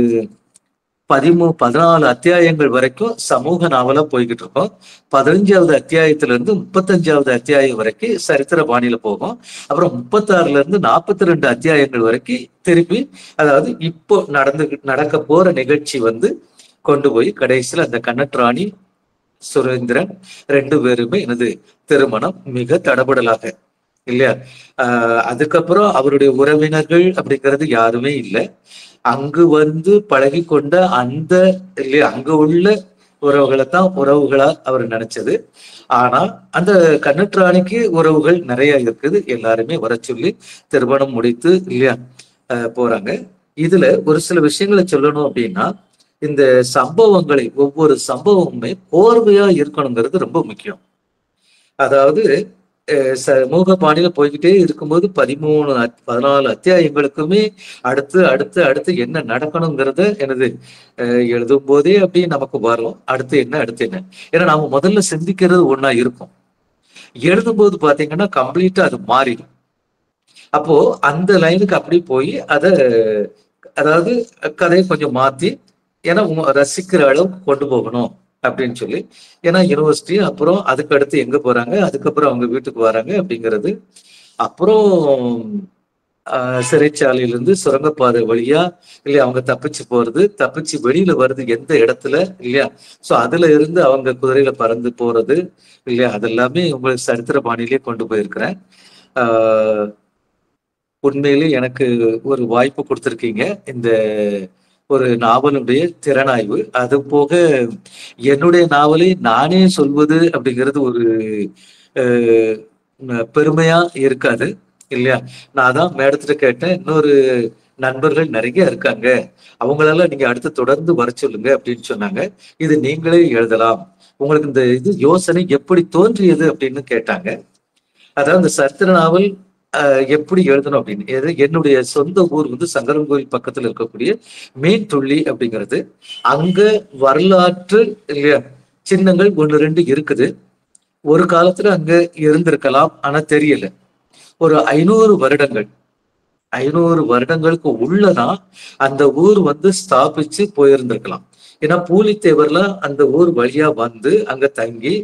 பதிமூ பதினாலு அத்தியாயங்கள் வரைக்கும் சமூக நாவலா போய்கிட்டு இருக்கோம் பதினஞ்சாவது அத்தியாயத்துல இருந்து முப்பத்தஞ்சாவது அத்தியாயம் வரைக்கும் சரித்திர பாணியில போகும் அப்புறம் முப்பத்தாறுல இருந்து நாற்பத்தி ரெண்டு அத்தியாயங்கள் வரைக்கும் திருப்பி அதாவது இப்போ நடந்து நடக்க போற நிகழ்ச்சி வந்து கொண்டு போய் கடைசியில அந்த கண்ணற்றாணி சுரேந்திரன் ரெண்டு பேருமே எனது திருமணம் மிக தடபடலாக இல்லையா ஆஹ் அதுக்கப்புறம் அவருடைய உறவினர்கள் அப்படிங்கிறது யாருமே இல்லை அங்கு வந்து பழகி கொண்ட அந்த இல்லையா அங்க உள்ள உறவுகளை தான் உறவுகளா அவர் நினைச்சது ஆனா அந்த கண்ணற்றாணிக்கு உறவுகள் நிறைய இருக்குது எல்லாருமே வர சொல்லி திருமணம் முடித்து இல்லையா ஆஹ் போறாங்க இதுல ஒரு சில விஷயங்களை சொல்லணும் அப்படின்னா இந்த சம்பவங்களை ஒவ்வொரு சம்பவமுமே கோர்வையா இருக்கணுங்கிறது ரொம்ப முக்கியம் அதாவது அஹ் சமூக பாணியில போய்கிட்டே இருக்கும்போது பதிமூணு அத்- பதினாலு அத்தியாயங்களுக்குமே அடுத்து அடுத்து அடுத்து என்ன நடக்கணுங்கிறத எனது அஹ் எழுதும் போதே அப்படியே நமக்கு வரும் அடுத்து என்ன அடுத்து என்ன ஏன்னா நாம முதல்ல சிந்திக்கிறது ஒண்ணா இருக்கும் எழுதும்போது பாத்தீங்கன்னா கம்ப்ளீட்டா அது மாறிடும் அப்போ அந்த லைனுக்கு அப்படி போய் அத அதாவது கதையை கொஞ்சம் மாத்தி ஏன்னா உங்க ரசிக்கிற அளவுக்கு கொண்டு போகணும் அப்படின்னு சொல்லி ஏன்னா யூனிவர்சிட்டி அப்புறம் அதுக்கு அடுத்து எங்க போறாங்க அதுக்கப்புறம் அவங்க வீட்டுக்கு வராங்க அப்படிங்கிறது அப்புறம் ஆஹ், சிறைச்சாலையிலிருந்து சுரங்கப்பாதை வழியா இல்லையா அவங்க தப்பிச்சு போறது தப்பிச்சு வெளியில வருது எந்த இடத்துல இல்லையா சோ அதுல இருந்து அவங்க குதிரையில பறந்து போறது இல்லையா அதெல்லாமே உங்களுக்கு சரித்திர பாணியிலே கொண்டு போயிருக்கிறேன் ஆஹ் உண்மையிலே எனக்கு ஒரு வாய்ப்பு கொடுத்துருக்கீங்க இந்த ஒரு நாவலுடைய திறனாய்வு அது போக என்னுடைய நாவலை நானே சொல்வது அப்படிங்கிறது ஒரு அஹ், ம- பெருமையா இருக்காது இல்லையா நான் தான் மேடத்திட்ட கேட்டேன் இன்னொரு நண்பர்கள் நிறைய இருக்காங்க அவங்களெல்லாம் நீங்க அடுத்து தொடர்ந்து வர சொல்லுங்க அப்படின்னு சொன்னாங்க இது நீங்களே எழுதலாம் உங்களுக்கு இந்த இது யோசனை எப்படி தோன்றியது அப்படின்னு கேட்டாங்க அதாவது இந்த சரித்திர நாவல் அஹ், எப்படி எழுதணும் அப்படின்னு எது என்னுடைய சொந்த ஊர் வந்து சங்கரன்கோயில் பக்கத்துல இருக்கக்கூடிய மீன் துள்ளி அப்படிங்கிறது அங்க வரலாற்று இல்லையா சின்னங்கள் ஒன்று ரெண்டு இருக்குது ஒரு காலத்துல அங்க இருந்திருக்கலாம் ஆனா தெரியல ஒரு ஐநூறு வருடங்கள் ஐநூறு வருடங்களுக்கு உள்ளதான் அந்த ஊர் வந்து ஸ்தாபிச்சு போயிருந்திருக்கலாம் ஏன்னா பூலித்தேவர்லாம் அந்த ஊர் வழியா வந்து அங்க தங்கி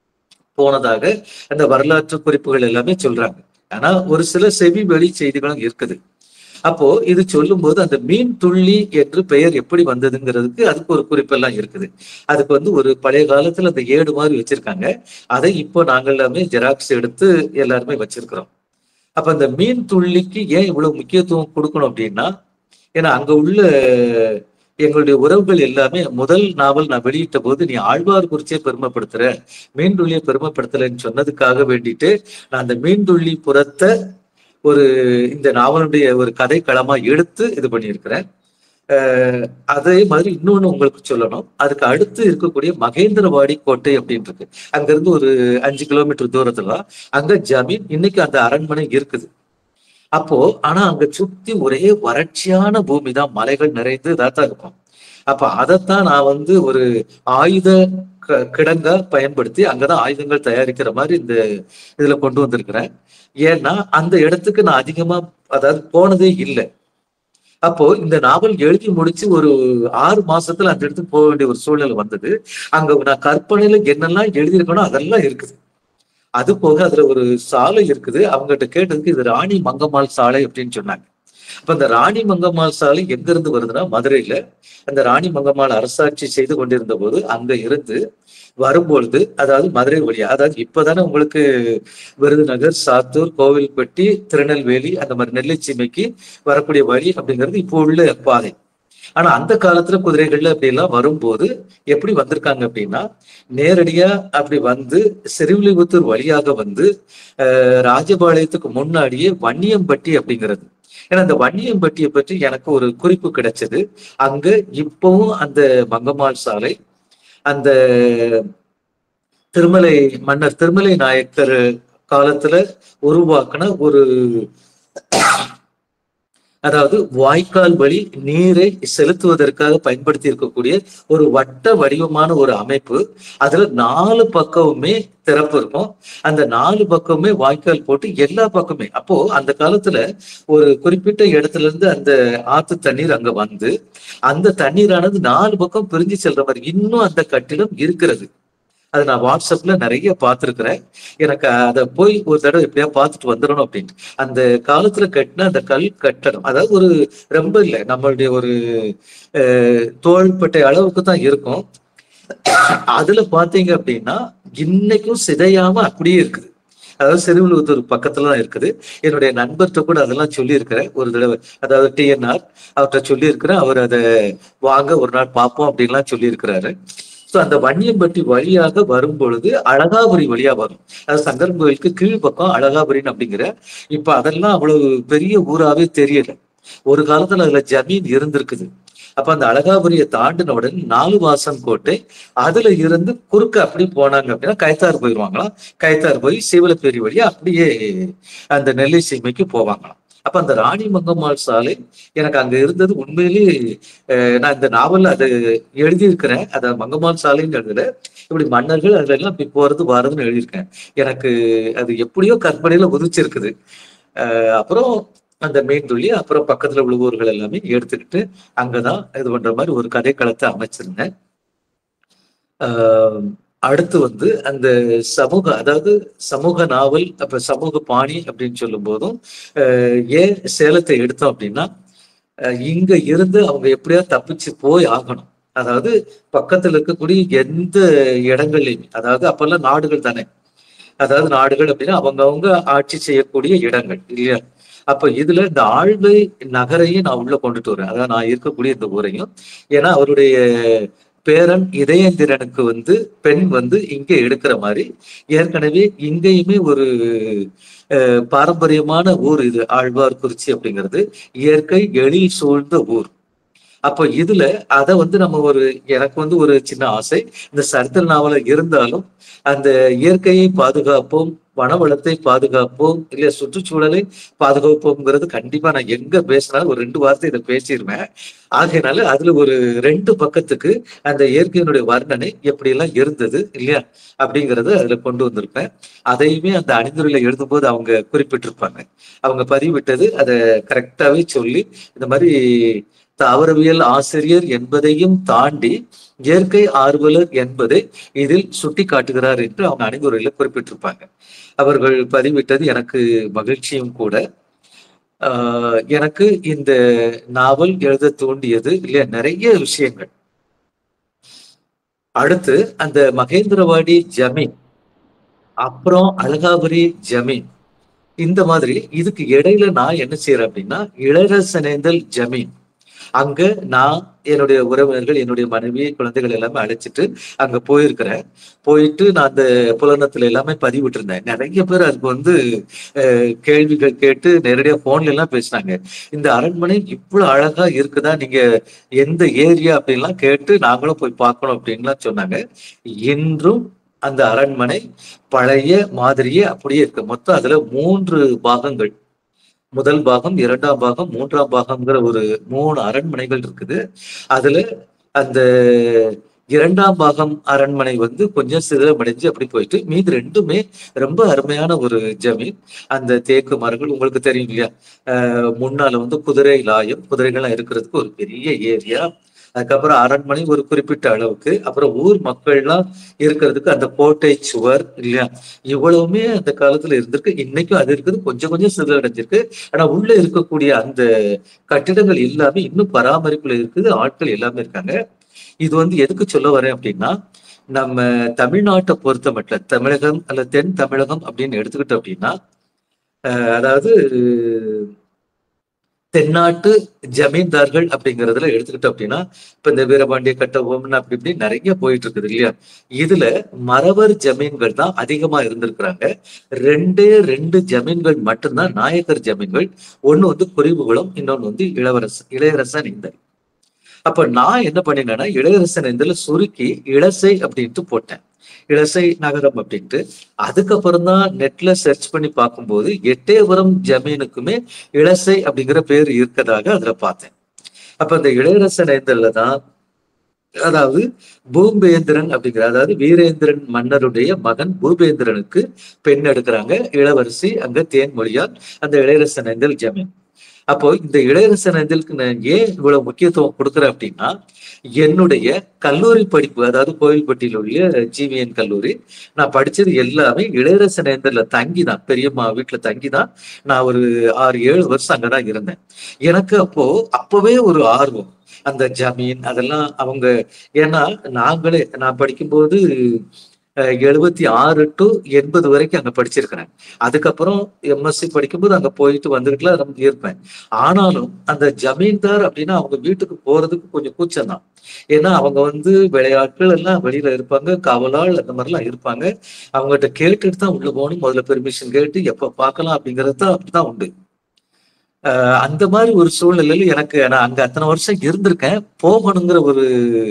போனதாக அந்த வரலாற்று குறிப்புகள் எல்லாமே சொல்றாங்க ஆனா ஒரு சில செவி வெளி செய்திகளும் இருக்குது அப்போ இது சொல்லும்போது அந்த மீன் துள்ளி என்று பெயர் எப்படி வந்ததுங்கிறதுக்கு அதுக்கு ஒரு குறிப்பெல்லாம் இருக்குது அதுக்கு வந்து ஒரு பழைய காலத்துல அந்த ஏடு மாதிரி வச்சிருக்காங்க அதை இப்போ நாங்கள் எல்லாமே ஜெராக்ஸ் எடுத்து எல்லாருமே வச்சிருக்கிறோம் அப்ப அந்த மீன் துள்ளிக்கு ஏன் இவ்வளவு முக்கியத்துவம் கொடுக்கணும் அப்படின்னா ஏன்னா அங்க உள்ள எங்களுடைய உறவுகள் எல்லாமே முதல் நாவல் நான் வெளியிட்ட போது நீ ஆழ்வார் குறிச்சே பெருமைப்படுத்துற மீன் துள்ளியை பெருமைப்படுத்தலைன்னு சொன்னதுக்காக வேண்டிட்டு நான் அந்த மீன் துள்ளி புறத்தை ஒரு இந்த நாவலுடைய ஒரு கதை களமா எடுத்து இது பண்ணியிருக்கிறேன் அஹ் அதே மாதிரி இன்னொன்னு உங்களுக்கு சொல்லணும் அதுக்கு அடுத்து இருக்கக்கூடிய மகேந்திரவாடி கோட்டை அப்படின்னு இருக்கு அங்க இருந்து ஒரு அஞ்சு கிலோமீட்டர் தூரத்துல தான் அங்க ஜமீன் இன்னைக்கு அந்த அரண்மனை இருக்குது அப்போ ஆனா அங்க சுத்தி ஒரே வறட்சியான பூமி தான் மலைகள் நிறைந்து இதாத்தான் இருக்கும் அப்ப அதைத்தான் நான் வந்து ஒரு ஆயுத க- கிடங்கா பயன்படுத்தி அங்கதான் ஆயுதங்கள் தயாரிக்கிற மாதிரி இந்த இதுல கொண்டு வந்திருக்கிறேன் ஏன்னா அந்த இடத்துக்கு நான் அதிகமா அதாவது போனதே இல்லை அப்போ இந்த நாவல் எழுதி முடிச்சு ஒரு ஆறு மாசத்துல அந்த இடத்துக்கு போக வேண்டிய ஒரு சூழ்நிலை வந்தது அங்க நான் கற்பனையில என்னெல்லாம் எழுதியிருக்கணும் அதெல்லாம் இருக்குது அது போக அதுல ஒரு சாலை இருக்குது அவங்ககிட்ட கேட்டதுக்கு இது ராணி மங்கம்மாள் சாலை அப்படின்னு சொன்னாங்க அப்ப இந்த ராணி மங்கம்மாள் சாலை எங்க இருந்து வருதுன்னா மதுரையில அந்த ராணி மங்கம்மாள் அரசாட்சி செய்து கொண்டிருந்த போது அங்க இருந்து வரும்பொழுது அதாவது மதுரை வழியா அதாவது இப்பதானே உங்களுக்கு விருதுநகர் சாத்தூர் கோவில்பட்டி திருநெல்வேலி அந்த மாதிரி நெல்லைச்சீமைக்கு வரக்கூடிய வழி அப்படிங்கிறது இப்போ உள்ள பாதை ஆனா அந்த காலத்துல குதிரைகள்ல அப்படி எல்லாம் வரும்போது எப்படி வந்திருக்காங்க அப்படின்னா நேரடியா அப்படி வந்து சிறுவில்லிபுத்தூர் வழியாக வந்து அஹ், ராஜபாளையத்துக்கு முன்னாடியே வன்னியம்பட்டி அப்படிங்கிறது ஏன்னா அந்த வன்னியம்பட்டியை பற்றி எனக்கு ஒரு குறிப்பு கிடைச்சது அங்க இப்பவும் அந்த மங்கம்மாள் சாலை அந்த திருமலை மன்னர் திருமலை நாயக்கர் காலத்துல உருவாக்குன ஒரு அதாவது வாய்க்கால் வழி நீரை செலுத்துவதற்காக பயன்படுத்தி இருக்கக்கூடிய ஒரு வட்ட வடிவமான ஒரு அமைப்பு அதுல நாலு பக்கமுமே திறப்பு இருக்கும் அந்த நாலு பக்கமுமே வாய்க்கால் போட்டு எல்லா பக்கமே அப்போ அந்த காலத்துல ஒரு குறிப்பிட்ட இடத்துல இருந்து அந்த ஆத்து தண்ணீர் அங்க வந்து அந்த தண்ணீரானது நாலு பக்கம் பிரிஞ்சு செல்ற மாதிரி இன்னும் அந்த கட்டிடம் இருக்கிறது அது நான் வாட்ஸ்அப்ல நிறைய பார்த்திருக்கிறேன் எனக்கு அதை போய் ஒரு தடவை எப்படியா பார்த்துட்டு வந்துடணும் அப்படின்ட்டு அந்த காலத்துல கட்டின அந்த கல் கட்டடம் அதாவது ஒரு ரொம்ப இல்லை நம்மளுடைய ஒரு அஹ், தோள்பட்டை அளவுக்கு தான் இருக்கும் அதுல பாத்தீங்க அப்படின்னா இன்னைக்கும் சிதையாம அப்படியே இருக்குது அதாவது சிறுவிழுத்தூர் பக்கத்துல தான் இருக்குது என்னுடைய நண்பர்கிட்ட கூட அதெல்லாம் சொல்லியிருக்கிறேன் ஒரு தடவை அதாவது டிஎன்ஆர் அவர்கிட்ட சொல்லியிருக்கிறேன் அவர் அதை வாங்க ஒரு நாள் பார்ப்போம் அப்படின்லாம் சொல்லியிருக்கிறாரு ஸோ அந்த வன்னியம்பட்டி வழியாக வரும் பொழுது அழகாபுரி வழியா வரும் அது சங்கரன் கோயிலுக்கு கீழ்ப்பக்கம் அழகாபுரின்னு அப்படிங்கிற இப்ப அதெல்லாம் அவ்வளவு பெரிய ஊராவே தெரியல ஒரு காலத்துல அதுல ஜமீன் இருந்திருக்குது அப்ப அந்த அழகாபுரியை தாண்டின உடனே நாலு வாசன் கோட்டை அதுல இருந்து குறுக்க அப்படி போனாங்க அப்படின்னா கைத்தார் போயிடுவாங்களாம் கைத்தார் போய் சீவலப்பேரி வழியா அப்படியே அந்த நெல்லை சீமைக்கு போவாங்களாம் அப்ப அந்த ராணி மங்கம்மாள் சாலை எனக்கு அங்க இருந்தது உண்மையிலேயே அஹ், நான் இந்த நாவல்ல அதை எழுதியிருக்கிறேன் அதை மங்கம்மாள் சாலைன்னு எழுதல இப்படி மன்னர்கள் அதுல எல்லாம் இப்படி போறது வாரதுன்னு எழுதியிருக்கேன் எனக்கு அது எப்படியோ கற்பனையில உதிச்சிருக்குது அஹ், அப்புறம் அந்த மெயின் அப்புறம் பக்கத்துல உள்ள ஊர்கள் எல்லாமே எடுத்துக்கிட்டு அங்கதான் இது பண்ற மாதிரி ஒரு கதைக்களத்தை அமைச்சிருந்தேன் ஆஹ் அடுத்து வந்து அந்த சமூக அதாவது சமூக நாவல் அப்ப சமூக பாணி அப்படின்னு சொல்லும் போதும் ஆஹ் ஏன் சேலத்தை எடுத்தோம் அப்படின்னா ஆஹ் இங்க இருந்து அவங்க எப்படியா தப்பிச்சு போய் ஆகணும் அதாவது பக்கத்துல இருக்கக்கூடிய எந்த இடங்கள்லையுமே அதாவது அப்பெல்லாம் நாடுகள் தானே அதாவது நாடுகள் அப்படின்னா அவங்கவங்க ஆட்சி செய்யக்கூடிய இடங்கள் இல்லையா அப்ப இதுல இந்த ஆழ்வை நகரையும் நான் உள்ள கொண்டுட்டு வரேன் அதாவது நான் இருக்கக்கூடிய இந்த ஊரையும் ஏன்னா அவருடைய பேரன் இதயேந்திரனுக்கு வந்து பெண் வந்து இங்க எடுக்கிற மாதிரி ஏற்கனவே இங்கேயுமே ஒரு அஹ், பாரம்பரியமான ஊர் இது ஆழ்வார்குறிச்சி அப்படிங்கிறது இயற்கை எழில் சூழ்ந்த ஊர் அப்போ இதுல அதை வந்து நம்ம ஒரு எனக்கு வந்து ஒரு சின்ன ஆசை இந்த சரித்திர நாவல இருந்தாலும் அந்த இயற்கையை பாதுகாப்போம் வனவளத்தை பாதுகாப்போம் இல்ல சுற்றுச்சூழலை பாதுகாப்போம்ங்கிறது கண்டிப்பா நான் எங்க பேசினாலும் ஒரு ரெண்டு வார்த்தை இதை பேசிடுவேன் ஆகையினால அதுல ஒரு ரெண்டு பக்கத்துக்கு அந்த இயற்கையினுடைய வர்ணனை எப்படி எல்லாம் இருந்தது இல்லையா அப்படிங்கறத அதுல கொண்டு வந்திருப்பேன் அதையுமே அந்த அணிந்துரையில எழுதும்போது அவங்க குறிப்பிட்டிருப்பாங்க அவங்க பதிவிட்டது அதை கரெக்டாவே சொல்லி இந்த மாதிரி தாவரவியல் ஆசிரியர் என்பதையும் தாண்டி இயற்கை ஆர்வலர் என்பதை இதில் சுட்டி காட்டுகிறார் என்று அவங்க அணிகுறையில குறிப்பிட்டிருப்பாங்க அவர்கள் பதிவிட்டது எனக்கு மகிழ்ச்சியும் கூட ஆஹ் எனக்கு இந்த நாவல் எழுத தூண்டியது இல்லையா நிறைய விஷயங்கள் அடுத்து அந்த மகேந்திரவாடி ஜமீன் அப்புறம் அழகாபுரி ஜமீன் இந்த மாதிரி இதுக்கு இடையில நான் என்ன செய்யறேன் அப்படின்னா இளரசனேந்தல் ஜமீன் அங்க நான் என்னுடைய உறவினர்கள் என்னுடைய மனைவி குழந்தைகள் எல்லாமே அழைச்சிட்டு அங்க போயிருக்கிறேன் போயிட்டு நான் அந்த புலனத்துல எல்லாமே பதிவிட்டு இருந்தேன் நிறைய பேர் அதுக்கு வந்து அஹ், கேள்விகள் கேட்டு நேரடியா போன்ல எல்லாம் பேசினாங்க இந்த அரண்மனை இவ்வளவு அழகா இருக்குதா நீங்க எந்த ஏரியா அப்படின்லாம் கேட்டு நாங்களும் போய் பார்க்கணும் அப்படின்லாம் சொன்னாங்க இன்றும் அந்த அரண்மனை பழைய மாதிரியே அப்படியே இருக்கு மொத்தம் அதுல மூன்று பாகங்கள் முதல் பாகம் இரண்டாம் பாகம் மூன்றாம் பாகம்ங்கிற ஒரு மூணு அரண்மனைகள் இருக்குது அதுல அந்த இரண்டாம் பாகம் அரண்மனை வந்து கொஞ்சம் சிதிலமடைஞ்சு அப்படி போயிட்டு மீதி ரெண்டுமே ரொம்ப அருமையான ஒரு ஜமீன் அந்த தேக்கு மரங்கள் உங்களுக்கு தெரியும் இல்லையா அஹ் முன்னால வந்து குதிரை லாயம் குதிரைகள்லாம் இருக்கிறதுக்கு ஒரு பெரிய ஏரியா அதுக்கப்புறம் அரண்மனை ஒரு குறிப்பிட்ட அளவுக்கு அப்புறம் ஊர் மக்கள்லாம் இருக்கிறதுக்கு அந்த கோட்டை சுவர் இல்லையா இவ்வளவுமே அந்த காலத்துல இருந்திருக்கு இன்னைக்கும் அது இருக்குது கொஞ்சம் கொஞ்சம் சிதறடைஞ்சிருக்கு ஆனா உள்ள இருக்கக்கூடிய அந்த கட்டிடங்கள் எல்லாமே இன்னும் பராமரிப்புல இருக்குது ஆட்கள் எல்லாமே இருக்காங்க இது வந்து எதுக்கு சொல்ல வரேன் அப்படின்னா நம்ம தமிழ்நாட்டை பொறுத்த மட்டும் தமிழகம் அல்ல தென் தமிழகம் அப்படின்னு எடுத்துக்கிட்டோம் அப்படின்னா அஹ் அதாவது தென்னாட்டு ஜமீன்தார்கள் அப்படிங்கறதுல எடுத்துக்கிட்டோம் அப்படின்னா இப்ப இந்த வீரபாண்டிய கட்டபொம்மன் அப்படி இப்படி நிறைய போயிட்டு இருக்குது இல்லையா இதுல மறவர் ஜமீன்கள் தான் அதிகமா இருந்திருக்கிறாங்க ரெண்டே ரெண்டு ஜமீன்கள் மட்டும்தான் நாயக்கர் ஜமீன்கள் ஒண்ணு வந்து குறிவுகுளம் இன்னொன்னு வந்து இளவரசன் இளையரசன் இந்தல் அப்ப நான் என்ன பண்ணினேன்னா இளையரசன் இந்தல சுருக்கி இளசை அப்படின்ட்டு போட்டேன் இளசை நகரம் அப்படின்ட்டு அதுக்கப்புறம் தான் நெட்ல சர்ச் பண்ணி பார்க்கும்போது எட்டயபுரம் ஜமீனுக்குமே இளசை அப்படிங்கிற பேர் இருக்கதாக அதுல பார்த்தேன் அப்ப இந்த இளையரசன் ஐந்தல்ல தான் அதாவது பூபேந்திரன் அப்படிங்கிற அதாவது வீரேந்திரன் மன்னருடைய மகன் பூபேந்திரனுக்கு பெண் எடுக்கிறாங்க இளவரசி அங்க தேன்மொழியால் அந்த இளையரசன் ஐந்தல் ஜமீன் அப்போ இந்த இளையரசன் ஐந்தலுக்கு நான் ஏன் இவ்வளவு முக்கியத்துவம் கொடுக்குறேன் அப்படின்னா என்னுடைய கல்லூரி படிப்பு அதாவது கோவில்பட்டியில் உள்ள ஜிவிஎன் கல்லூரி நான் படிச்சது எல்லாமே இளையரசன் ஐந்தல்ல தங்கி தான் பெரியம்மா வீட்டுல தங்கி தான் நான் ஒரு ஆறு ஏழு வருஷம் அங்கதான் இருந்தேன் எனக்கு அப்போ அப்பவே ஒரு ஆர்வம் அந்த ஜமீன் அதெல்லாம் அவங்க ஏன்னா நாங்களே நான் படிக்கும்போது எழுபத்தி ஆறு டு எண்பது வரைக்கும் அங்க படிச்சிருக்கிறேன் அதுக்கப்புறம் எம்எஸ்சி படிக்கும்போது அங்க போயிட்டு வந்துட்டுலாம் ரொம்ப இருப்பேன் ஆனாலும் அந்த ஜமீன்தார் அப்படின்னா அவங்க வீட்டுக்கு போறதுக்கு கொஞ்சம் கூச்சம் தான் ஏன்னா அவங்க வந்து விளையாட்கள் எல்லாம் வெளியில இருப்பாங்க காவலாள் அந்த மாதிரிலாம் இருப்பாங்க அவங்ககிட்ட கேட்டுட்டு தான் உள்ள போகணும் முதல்ல பெர்மிஷன் கேட்டு எப்ப பார்க்கலாம் அப்படிங்கிறது தான் அப்படிதான் உண்டு ஆஹ் அந்த மாதிரி ஒரு சூழ்நிலையில எனக்கு நான் அங்க அத்தனை வருஷம் இருந்திருக்கேன் போகணுங்கிற ஒரு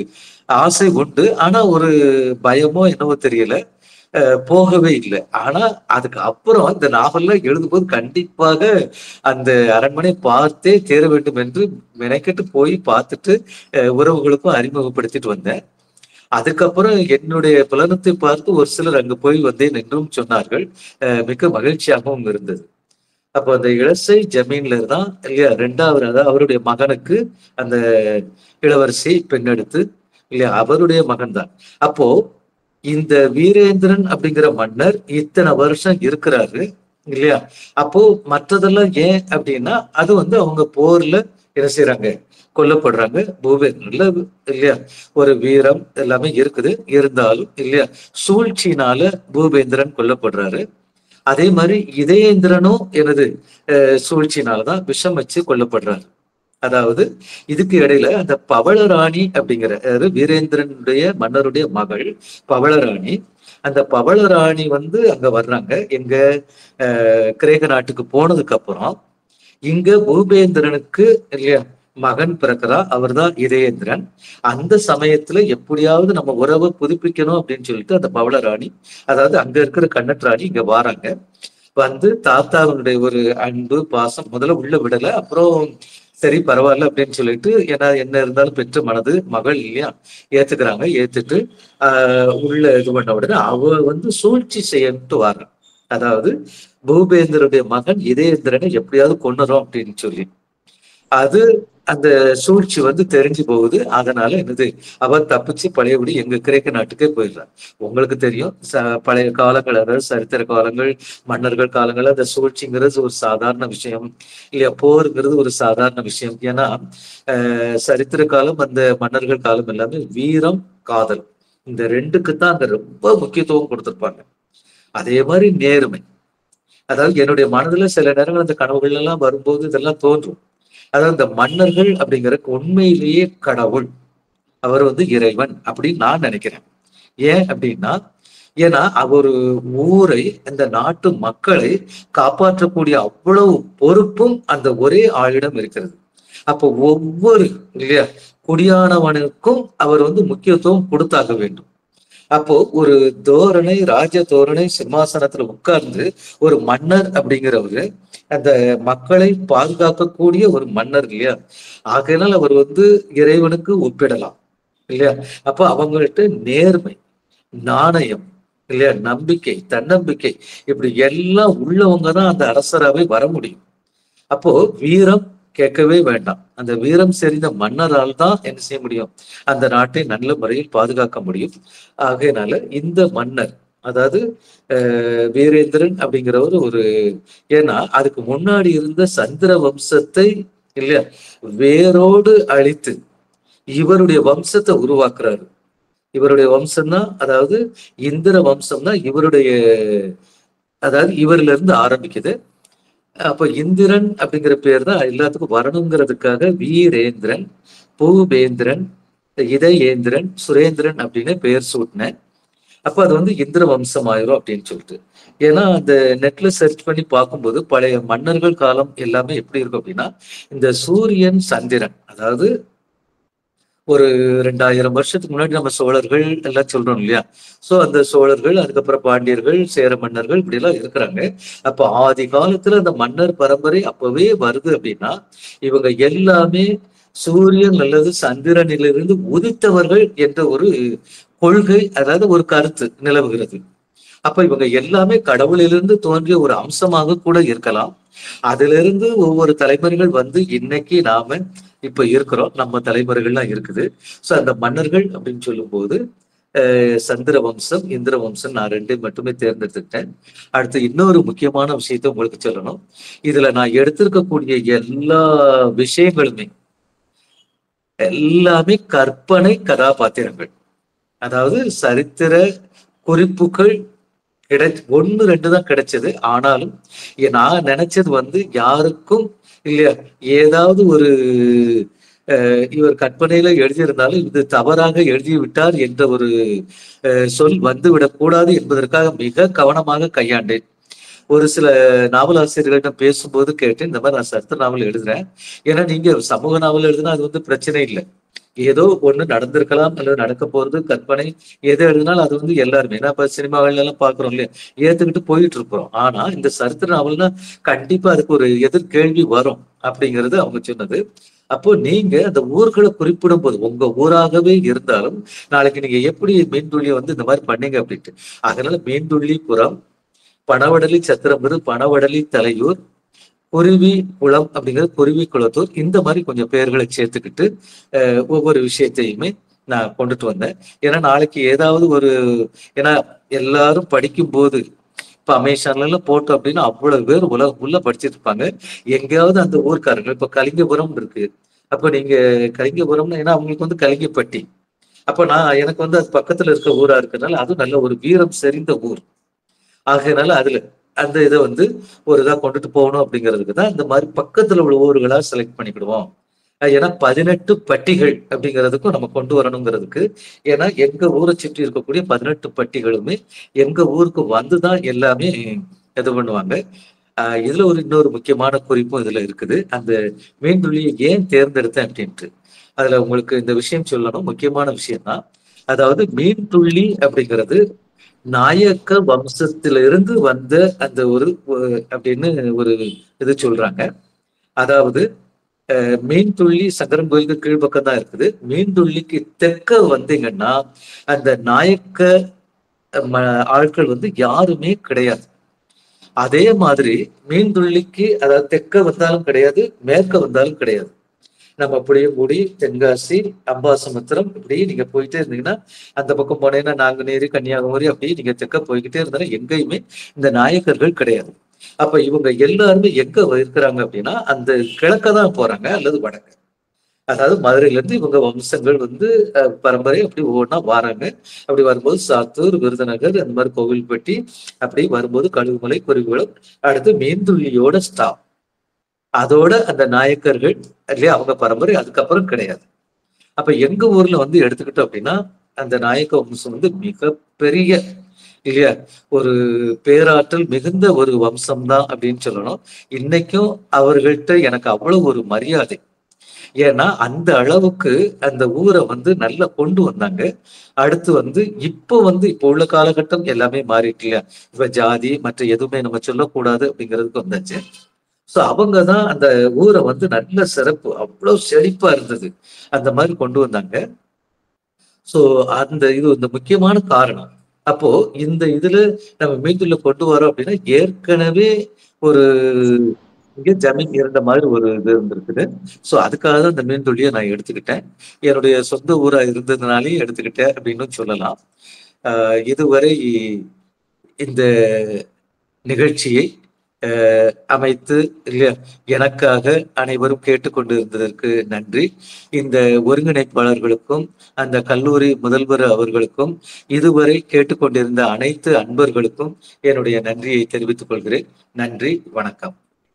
ஆசை உண்டு ஆனா ஒரு பயமோ என்னவோ தெரியல ஆஹ் போகவே இல்லை ஆனா அதுக்கு அப்புறம் இந்த நாவல்ல எழுதும்போது கண்டிப்பாக அந்த அரண்மனை பார்த்தே தேர வேண்டும் என்று மெனக்கெட்டு போய் பார்த்துட்டு ஆஹ் உறவுகளுக்கும் அறிமுகப்படுத்திட்டு வந்தேன் அதுக்கப்புறம் என்னுடைய புலனத்தை பார்த்து ஒரு சிலர் அங்க போய் வந்தேன் என்றும் சொன்னார்கள் ஆஹ் மிக மகிழ்ச்சியாகவும் இருந்தது அப்போ அந்த இளசை ஜமீன்ல தான் இல்லையா ரெண்டாவது அதாவது அவருடைய மகனுக்கு அந்த இளவரசி பெண்ணெடுத்து இல்லையா அவருடைய மகன் தான் அப்போ இந்த வீரேந்திரன் அப்படிங்கிற மன்னர் இத்தனை வருஷம் இருக்கிறாரு இல்லையா அப்போ மற்றதெல்லாம் ஏன் அப்படின்னா அது வந்து அவங்க போர்ல என்ன செய்யறாங்க கொல்லப்படுறாங்க பூபேந்திரன்ல இல்லையா ஒரு வீரம் எல்லாமே இருக்குது இருந்தாலும் இல்லையா சூழ்ச்சியினால பூபேந்திரன் கொல்லப்படுறாரு அதே மாதிரி இதயேந்திரனும் எனது அஹ், சூழ்ச்சியினாலதான் விஷம் வச்சு கொல்லப்படுறாரு அதாவது இதுக்கு இடையில அந்த பவளராணி அப்படிங்கிற அதாவது வீரேந்திரனுடைய மன்னருடைய மகள் பவளராணி அந்த பவளராணி வந்து அங்க வர்றாங்க எங்க அஹ், கிரேக்க நாட்டுக்கு போனதுக்கு அப்புறம் இங்க பூபேந்திரனுக்கு இல்லையா மகன் பிறக்கிறா அவர்தான் இதயேந்திரன் அந்த சமயத்துல எப்படியாவது நம்ம உறவை புதுப்பிக்கணும் அப்படின்னு சொல்லிட்டு அந்த பவளராணி அதாவது அங்க இருக்கிற கண்ணற்றாணி இங்க வாராங்க வந்து தாத்தாவுடைய ஒரு அன்பு பாசம் முதல்ல உள்ள விடல அப்புறம் சரி பரவாயில்ல அப்படின்னு சொல்லிட்டு ஏன்னா என்ன இருந்தாலும் பெற்ற மனது மகள் இல்லையா ஏத்துக்கிறாங்க ஏத்துட்டு ஆஹ் உள்ள இது பண்ண உடனே அவ வந்து சூழ்ச்சி செய்யட்டு வர்றான் அதாவது பூபேந்திரனுடைய மகன் இதயேந்திரனை எப்படியாவது கொண்டுறோம் அப்படின்னு சொல்லி அது அந்த சூழ்ச்சி வந்து தெரிஞ்சு போகுது அதனால என்னது அவர் தப்பிச்சு பழையபடி எங்க கிரேக்க நாட்டுக்கே போயிடுறார் உங்களுக்கு தெரியும் ச- பழைய காலங்கள் அதாவது சரித்திர காலங்கள் மன்னர்கள் காலங்கள் அந்த சூழ்ச்சிங்கிறது ஒரு சாதாரண விஷயம் இல்லையா போருங்கிறது ஒரு சாதாரண விஷயம் ஏன்னா அஹ், சரித்திர காலம் அந்த மன்னர்கள் காலம் எல்லாமே வீரம் காதல் இந்த ரெண்டுக்கு தான் அங்க ரொம்ப முக்கியத்துவம் கொடுத்திருப்பாங்க அதே மாதிரி நேர்மை அதாவது என்னுடைய மனதுல சில நேரங்கள் அந்த கனவுகள் எல்லாம் வரும்போது இதெல்லாம் தோன்றும் அதாவது இந்த மன்னர்கள் அப்படிங்கிற உண்மையிலேயே கடவுள் அவர் வந்து இறைவன் அப்படின்னு நான் நினைக்கிறேன் ஏன் அப்படின்னா ஏன்னா அவர் ஊரை அந்த நாட்டு மக்களை காப்பாற்றக்கூடிய அவ்வளவு பொறுப்பும் அந்த ஒரே ஆளிடம் இருக்கிறது அப்போ ஒவ்வொரு இல்லையா குடியானவனுக்கும் அவர் வந்து முக்கியத்துவம் கொடுத்தாக வேண்டும் அப்போ ஒரு தோரணை ராஜ தோரணை சிம்மாசனத்துல உட்கார்ந்து ஒரு மன்னர் அப்படிங்கிறவரு அந்த மக்களை பாதுகாக்கக்கூடிய ஒரு மன்னர் இல்லையா ஆகையினால் அவர் வந்து இறைவனுக்கு ஒப்பிடலாம் இல்லையா அப்ப அவங்கள்ட்ட நேர்மை நாணயம் இல்லையா நம்பிக்கை தன்னம்பிக்கை இப்படி எல்லாம் உள்ளவங்க தான் அந்த அரசராவே வர முடியும் அப்போ வீரம் கேட்கவே வேண்டாம் அந்த வீரம் செறிந்த மன்னரால் தான் என்ன செய்ய முடியும் அந்த நாட்டை நல்ல முறையில் பாதுகாக்க முடியும் ஆகையினால இந்த மன்னர் அதாவது அஹ், வீரேந்திரன் அப்படிங்கிறவர் ஒரு ஏன்னா அதுக்கு முன்னாடி இருந்த சந்திர வம்சத்தை இல்லையா வேரோடு அழித்து இவருடைய வம்சத்தை உருவாக்குறாரு இவருடைய வம்சம் தான் அதாவது இந்திர வம்சம் தான் இவருடைய அதாவது இவர்ல இருந்து ஆரம்பிக்குது அப்ப இந்திரன் அப்படிங்கிற பேர் தான் எல்லாத்துக்கும் வரணுங்கிறதுக்காக வீரேந்திரன் பூபேந்திரன் இதயேந்திரன் சுரேந்திரன் அப்படின்னு பெயர் சூட்டினேன் அப்ப அது வந்து இந்திர வம்சம் ஆயிரும் அப்படின்னு சொல்லிட்டு ஏன்னா அந்த நெட்ல சர்ச் பண்ணி பார்க்கும்போது பழைய மன்னர்கள் காலம் எல்லாமே எப்படி இருக்கும் அப்படின்னா இந்த சூரியன் சந்திரன் அதாவது ஒரு ரெண்டாயிரம் வருஷத்துக்கு முன்னாடி நம்ம சோழர்கள் எல்லாம் சொல்றோம் இல்லையா சோ அந்த சோழர்கள் அதுக்கப்புறம் பாண்டியர்கள் சேர மன்னர்கள் இப்படி எல்லாம் இருக்கிறாங்க அப்ப ஆதி காலத்துல அந்த மன்னர் பரம்பரை அப்பவே வருது அப்படின்னா இவங்க எல்லாமே சூரியன் அல்லது சந்திரனிலிருந்து உதித்தவர்கள் என்ற ஒரு கொள்கை அதாவது ஒரு கருத்து நிலவுகிறது அப்ப இவங்க எல்லாமே கடவுளிலிருந்து தோன்றிய ஒரு அம்சமாக கூட இருக்கலாம் அதிலிருந்து ஒவ்வொரு தலைமுறைகள் வந்து இன்னைக்கு நாம இப்ப இருக்கிறோம் நம்ம தலைமுறைகள்லாம் இருக்குது சோ அந்த மன்னர்கள் அப்படின்னு சொல்லும்போது அஹ், சந்திர வம்சம் இந்திர வம்சம் நான் ரெண்டு மட்டுமே தேர்ந்தெடுத்துக்கிட்டேன் அடுத்து இன்னொரு முக்கியமான விஷயத்த உங்களுக்கு சொல்லணும் இதுல நான் எடுத்திருக்கக்கூடிய எல்லா விஷயங்களுமே எல்லாமே கற்பனை கதாபாத்திரங்கள் அதாவது சரித்திர குறிப்புகள் கிடை ஒண்ணு ரெண்டு தான் கிடைச்சது ஆனாலும் ஏ- நான் நினைச்சது வந்து யாருக்கும் இல்லையா ஏதாவது ஒரு அஹ், இவர் கற்பனையில எழுதியிருந்தாலும் இது தவறாக எழுதி விட்டார் என்ற ஒரு அஹ், சொல் வந்து விடக்கூடாது என்பதற்காக மிக கவனமாக கையாண்டேன் ஒரு சில நாவலாசிரியர்களிடம் பேசும்போது கேட்டு இந்த மாதிரி நான் சரித்திர நாவல் எழுதுறேன் ஏன்னா நீங்க சமூக நாவல் எழுதுனா அது வந்து பிரச்சனை இல்லை ஏதோ ஒண்ணு நடந்திருக்கலாம் அல்லது நடக்க போறது கற்பனை எது எழுதினாலும் அது வந்து எல்லாருமே ஏன்னா இப்ப சினிமாவில எல்லாம் பாக்குறோம் இல்லையா ஏத்துக்கிட்டு போயிட்டு இருக்கிறோம் ஆனா இந்த சரித்திர நாவல்னா கண்டிப்பா அதுக்கு ஒரு எதிர்கேள்வி வரும் அப்படிங்கிறது அவங்க சொன்னது அப்போ நீங்க அந்த ஊர்களை குறிப்பிடும் போது உங்க ஊராகவே இருந்தாலும் நாளைக்கு நீங்க எப்படி மீன்துள்ளியை வந்து இந்த மாதிரி பண்ணீங்க அப்படின்ட்டு அதனால மீன்துள்ளி புறம் பனவடலி சத்திரம்பரு பனவடலி தலையூர் குருவி குளம் அப்படிங்கிறது குருவி குளத்தூர் இந்த மாதிரி கொஞ்சம் பெயர்களை சேர்த்துக்கிட்டு அஹ், ஒவ்வொரு விஷயத்தையுமே நான் கொண்டுட்டு வந்தேன் ஏன்னா நாளைக்கு ஏதாவது ஒரு ஏன்னா எல்லாரும் படிக்கும் போது இப்ப அமேசான்ல எல்லாம் போட்டோம் அப்படின்னா அவ்வளவு பேர் உலகம் உள்ள படிச்சிட்டு இருப்பாங்க எங்கேயாவது அந்த ஊர்க்காரங்க இப்ப கலிங்கபுரம் இருக்கு அப்ப நீங்க கலிங்கபுரம்னா ஏன்னா அவங்களுக்கு வந்து கலிங்கப்பட்டி அப்ப நான் எனக்கு வந்து அது பக்கத்துல இருக்க ஊரா இருக்கறனால அதுவும் நல்ல ஒரு வீரம் செறிந்த ஊர் ஆகையனால அதுல அந்த இதை வந்து ஒரு இதா கொண்டுட்டு போகணும் அப்படிங்கிறதுக்கு தான் இந்த மாதிரி பக்கத்துல உள்ள ஊர்களா செலக்ட் பண்ணிக்கிடுவோம் அஹ் ஏன்னா பதினெட்டு பட்டிகள் அப்படிங்கிறதுக்கும் நம்ம கொண்டு வரணுங்கிறதுக்கு ஏன்னா எங்க ஊரை சுற்றி இருக்கக்கூடிய பதினெட்டு பட்டிகளுமே எங்க ஊருக்கு வந்துதான் எல்லாமே இது பண்ணுவாங்க ஆஹ் இதுல ஒரு இன்னொரு முக்கியமான குறிப்பும் இதுல இருக்குது அந்த மீன்துள்ளியை ஏன் தேர்ந்தெடுத்தேன் அப்படின்ட்டு அதுல உங்களுக்கு இந்த விஷயம் சொல்லணும் முக்கியமான விஷயம் தான் அதாவது மீன்துள்ளி அப்படிங்கிறது நாயக்க வம்சத்திலிருந்து வந்த அந்த ஒரு ஒரு அப்படின்னு ஒரு இது சொல்றாங்க அதாவது அஹ், மீன்துள்ளி சங்கரன் கோயிலுக்கு கீழ்ப்பக்கம் தான் இருக்குது மீன்துள்ளிக்கு தெற்க வந்தீங்கன்னா அந்த நாயக்க அஹ், ம- ஆட்கள் வந்து யாருமே கிடையாது அதே மாதிரி மீன்துள்ளிக்கு அதாவது தெற்க வந்தாலும் கிடையாது மேற்க வந்தாலும் கிடையாது நம்ம அப்படியே மூடி தென்காசி அம்பாசமுத்திரம் இப்படியே நீங்க போயிட்டே இருந்தீங்கன்னா அந்த பக்கம் போனீங்கன்னா நாங்குநேரி கன்னியாகுமரி அப்படியே நீங்க தெற்க போய்கிட்டே இருந்தாலும் எங்கேயுமே இந்த நாயக்கர்கள் கிடையாது அப்ப இவங்க எல்லாருமே எங்க இருக்கிறாங்க அப்படின்னா அந்த கிழக்க தான் போறாங்க அல்லது வடக்கு அதாவது மதுரையில இருந்து இவங்க வம்சங்கள் வந்து அஹ், பரம்பரை அப்படி ஒவ்வொன்றா வராங்க அப்படி வரும்போது சாத்தூர் விருதுநகர் அந்த மாதிரி கோவில்பட்டி அப்படி வரும்போது கழுகுமலை குருகுளம் அடுத்து மீன்துள்ளியோட ஸ்டாப் அதோட அந்த நாயக்கர்கள் இல்லையா அவங்க பரம்பரை அதுக்கப்புறம் கிடையாது அப்ப எங்க ஊர்ல வந்து எடுத்துக்கிட்டோம் அப்படின்னா அந்த நாயக்க வம்சம் வந்து மிக பெரிய இல்லையா ஒரு பேராற்றல் மிகுந்த ஒரு வம்சம் தான் அப்படின்னு சொல்லணும் இன்னைக்கும் அவர்கள்ட்ட எனக்கு அவ்வளவு ஒரு மரியாதை ஏன்னா அந்த அளவுக்கு அந்த ஊரை வந்து நல்லா கொண்டு வந்தாங்க அடுத்து வந்து இப்போ வந்து இப்போ உள்ள காலகட்டம் எல்லாமே மாறிட்டு இல்லையா இப்ப ஜாதி மற்ற எதுவுமே நம்ம சொல்லக்கூடாது அப்படிங்கிறதுக்கு வந்தாச்சு சோ அவங்க தான் அந்த ஊரை வந்து நல்ல சிறப்பு அவ்வளவு செழிப்பா இருந்தது அந்த மாதிரி கொண்டு வந்தாங்க சோ அந்த இது இந்த முக்கியமான காரணம் அப்போ இந்த இதுல நம்ம மீண்டுள்ள கொண்டு வரோம் அப்படின்னா ஏற்கனவே ஒரு இங்க ஜமீன் இருந்த மாதிரி ஒரு இது இருந்திருக்குது சோ அதுக்காக தான் இந்த மீன்துள்ளியை நான் எடுத்துக்கிட்டேன் என்னுடைய சொந்த ஊரா இருந்ததுனாலே எடுத்துக்கிட்டேன் அப்படின்னு சொல்லலாம் ஆஹ் இதுவரை இந்த நிகழ்ச்சியை ஆஹ் அமைத்து இல்லையா எனக்காக அனைவரும் கேட்டுக்கொண்டு இருந்ததற்கு நன்றி இந்த ஒருங்கிணைப்பாளர்களுக்கும் அந்த கல்லூரி முதல்வர் அவர்களுக்கும் இதுவரை கேட்டுக்கொண்டிருந்த அனைத்து அன்பர்களுக்கும் என்னுடைய நன்றியை தெரிவித்துக் கொள்கிறேன் நன்றி வணக்கம்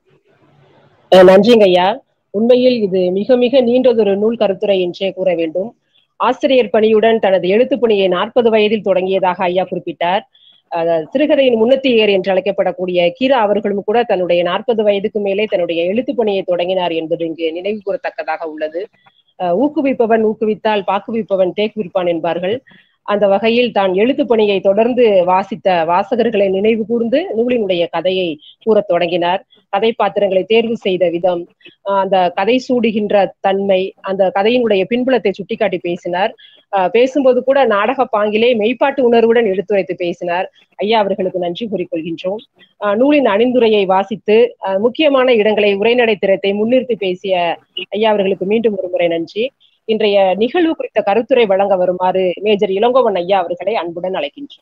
அஹ் நன்றிங்க ஐயா உண்மையில் இது மிக மிக நீண்டதொரு நூல் கருத்துரை என்றே கூற வேண்டும் ஆசிரியர் பணியுடன் தனது எழுத்துப் பணியை நாற்பது வயதில் தொடங்கியதாக ஐயா குறிப்பிட்டார் அஹ் சிறுகதையின் முன்னத்தியர் என்று அழைக்கப்படக்கூடிய கீரா அவர்களும் கூட தன்னுடைய நாற்பது வயதுக்கு மேலே தன்னுடைய எழுத்துப் பணியை தொடங்கினார் என்பது இங்கு நினைவு கூறத்தக்கதாக உள்ளது அஹ் ஊக்குவிப்பவன் ஊக்குவித்தால் பாக்குவிப்பவன் தேக்குவிப்பான் என்பார்கள் அந்த வகையில் தான் எழுத்துப் பணியை தொடர்ந்து வாசித்த வாசகர்களை நினைவு கூர்ந்து நூலினுடைய கதையை கூறத் தொடங்கினார் கதை பாத்திரங்களை தேர்வு செய்த விதம் ஆஹ் அந்த கதை சூடுகின்ற தன்மை அந்த கதையினுடைய பின்புலத்தை சுட்டிக்காட்டி பேசினார் ஆஹ் பேசும்போது கூட நாடக பாங்கிலே மெய்ப்பாட்டு உணர்வுடன் எடுத்துரைத்து பேசினார் ஐயா அவர்களுக்கு நன்றி கூறிக்கொள்கின்றோம் ஆஹ் நூலின் அணிந்துரையை வாசித்து ஆஹ் முக்கியமான இடங்களை உரைநடை திறத்தை முன்னிறுத்தி பேசிய ஐயா அவர்களுக்கு மீண்டும் ஒரு முறை நன்றி இன்றைய நிகழ்வு குறித்த கருத்துரை வழங்க வருமாறு மேஜர் இளங்கோவன் ஐயா அவர்களை அன்புடன் அழைக்கின்றோம்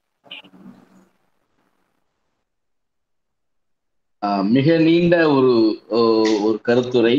ஆஹ் மிக நீண்ட ஒரு ஓ- ஒரு கருத்துரை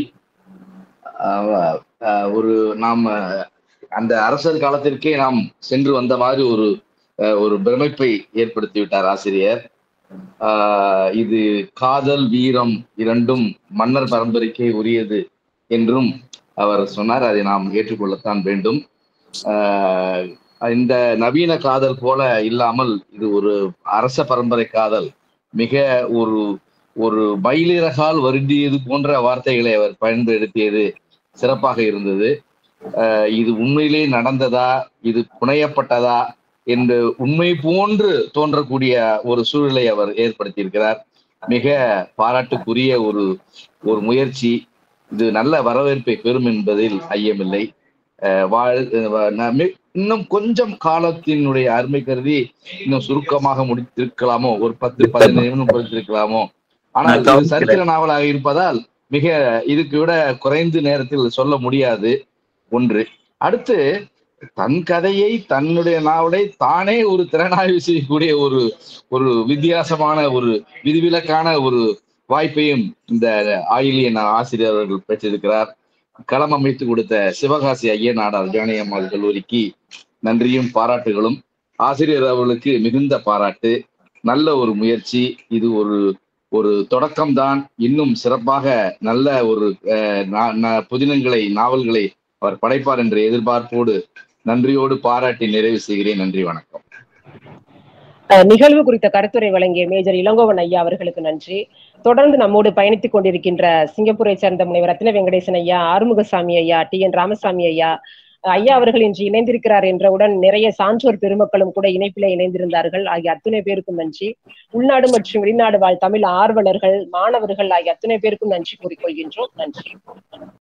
ஆஹ் ஆஹ் ஒரு நாம் அந்த அரசர் காலத்திற்கே நாம் சென்று வந்த மாதிரி ஒரு ஆஹ் ஒரு பிரமிப்பை ஏற்படுத்தி விட்டார் ஆசிரியர் ஆஹ் இது காதல் வீரம் இரண்டும் மன்னர் பரம்பரைக்கே உரியது என்றும் அவர் சொன்னார் அதை நாம் ஏற்றுக்கொள்ளத்தான் வேண்டும் ஆஹ் இந்த நவீன காதல் போல இல்லாமல் இது ஒரு அரச பரம்பரை காதல் மிக ஒரு ஒரு மயிலிறகால் வருந்தியது போன்ற வார்த்தைகளை அவர் பயன்படுத்தியது சிறப்பாக இருந்தது அஹ் இது உண்மையிலே நடந்ததா இது புனையப்பட்டதா என்று உண்மை போன்று தோன்றக்கூடிய ஒரு சூழலை அவர் ஏற்படுத்தியிருக்கிறார் மிக பாராட்டுக்குரிய ஒரு ஒரு முயற்சி இது நல்ல வரவேற்பை பெறும் என்பதில் ஐயமில்லை அஹ் வாழ் அஹ் ந- மி- இன்னும் கொஞ்சம் காலத்தினுடைய அருமை கருதி இன்னும் சுருக்கமாக முடித்திருக்கலாமோ ஒரு பத்து பதினைந்து நிமிடம் முடித்திருக்கலாமோ ஆனால்
நான்
இது
கவனிக்கிறேன்.
சரித்திர நாவலாக இருப்பதால் மிக இதுக்கு விட குறைந்த நேரத்தில் சொல்ல முடியாது ஒன்று அடுத்து தன் கதையை தன்னுடைய நாவலை தானே ஒரு திறனாய்வு செய்யக்கூடிய ஒரு ஒரு வித்தியாசமான ஒரு விதிவிலக்கான ஒரு வாய்ப்பையும் இந்த ஆயிலியன் ஆசிரியர் அவர்கள் பெற்றிருக்கிறார் களம் அமைத்து கொடுத்த சிவகாசி ஐயநாடார் ஜானியம்மாள் கல்லூரிக்கு நன்றியும் பாராட்டுகளும் ஆசிரியர் அவர்களுக்கு மிகுந்த பாராட்டு நல்ல ஒரு முயற்சி இது ஒரு ஒரு தொடக்கம்தான் இன்னும் சிறப்பாக நல்ல ஒரு அஹ், நா- நா- புதினங்களை நாவல்களை அவர் படைப்பார் என்ற எதிர்பார்ப்போடு நன்றியோடு பாராட்டி நிறைவு செய்கிறேன் நன்றி வணக்கம்
அஹ் நிகழ்வு குறித்த கருத்துரை வழங்கிய மேஜர் இளங்கோவன் ஐயா அவர்களுக்கு நன்றி தொடர்ந்து நம்மோடு பயணித்துக் கொண்டிருக்கின்ற சிங்கப்பூரை சேர்ந்த முனைவர் ரத்ன வெங்கடேசன் ஐயா ஆறுமுகசாமி ஐயா டி என் ராமசாமி ஐயா அஹ் ஐயா அவர்கள் இன்று இணைந்திருக்கிறார் என்றவுடன் நிறைய சான்றோர் பெருமக்களும் கூட இணைப்பிலே இணைந்திருந்தார்கள் ஆகிய அத்துணை பேருக்கும் நன்றி உள்நாடு மற்றும் வெளிநாடு வாழ் தமிழ் ஆர்வலர்கள் மாணவர்கள் ஆகிய அத்துணை பேருக்கும் நன்றி கூறிக்கொள்கின்றோம் நன்றி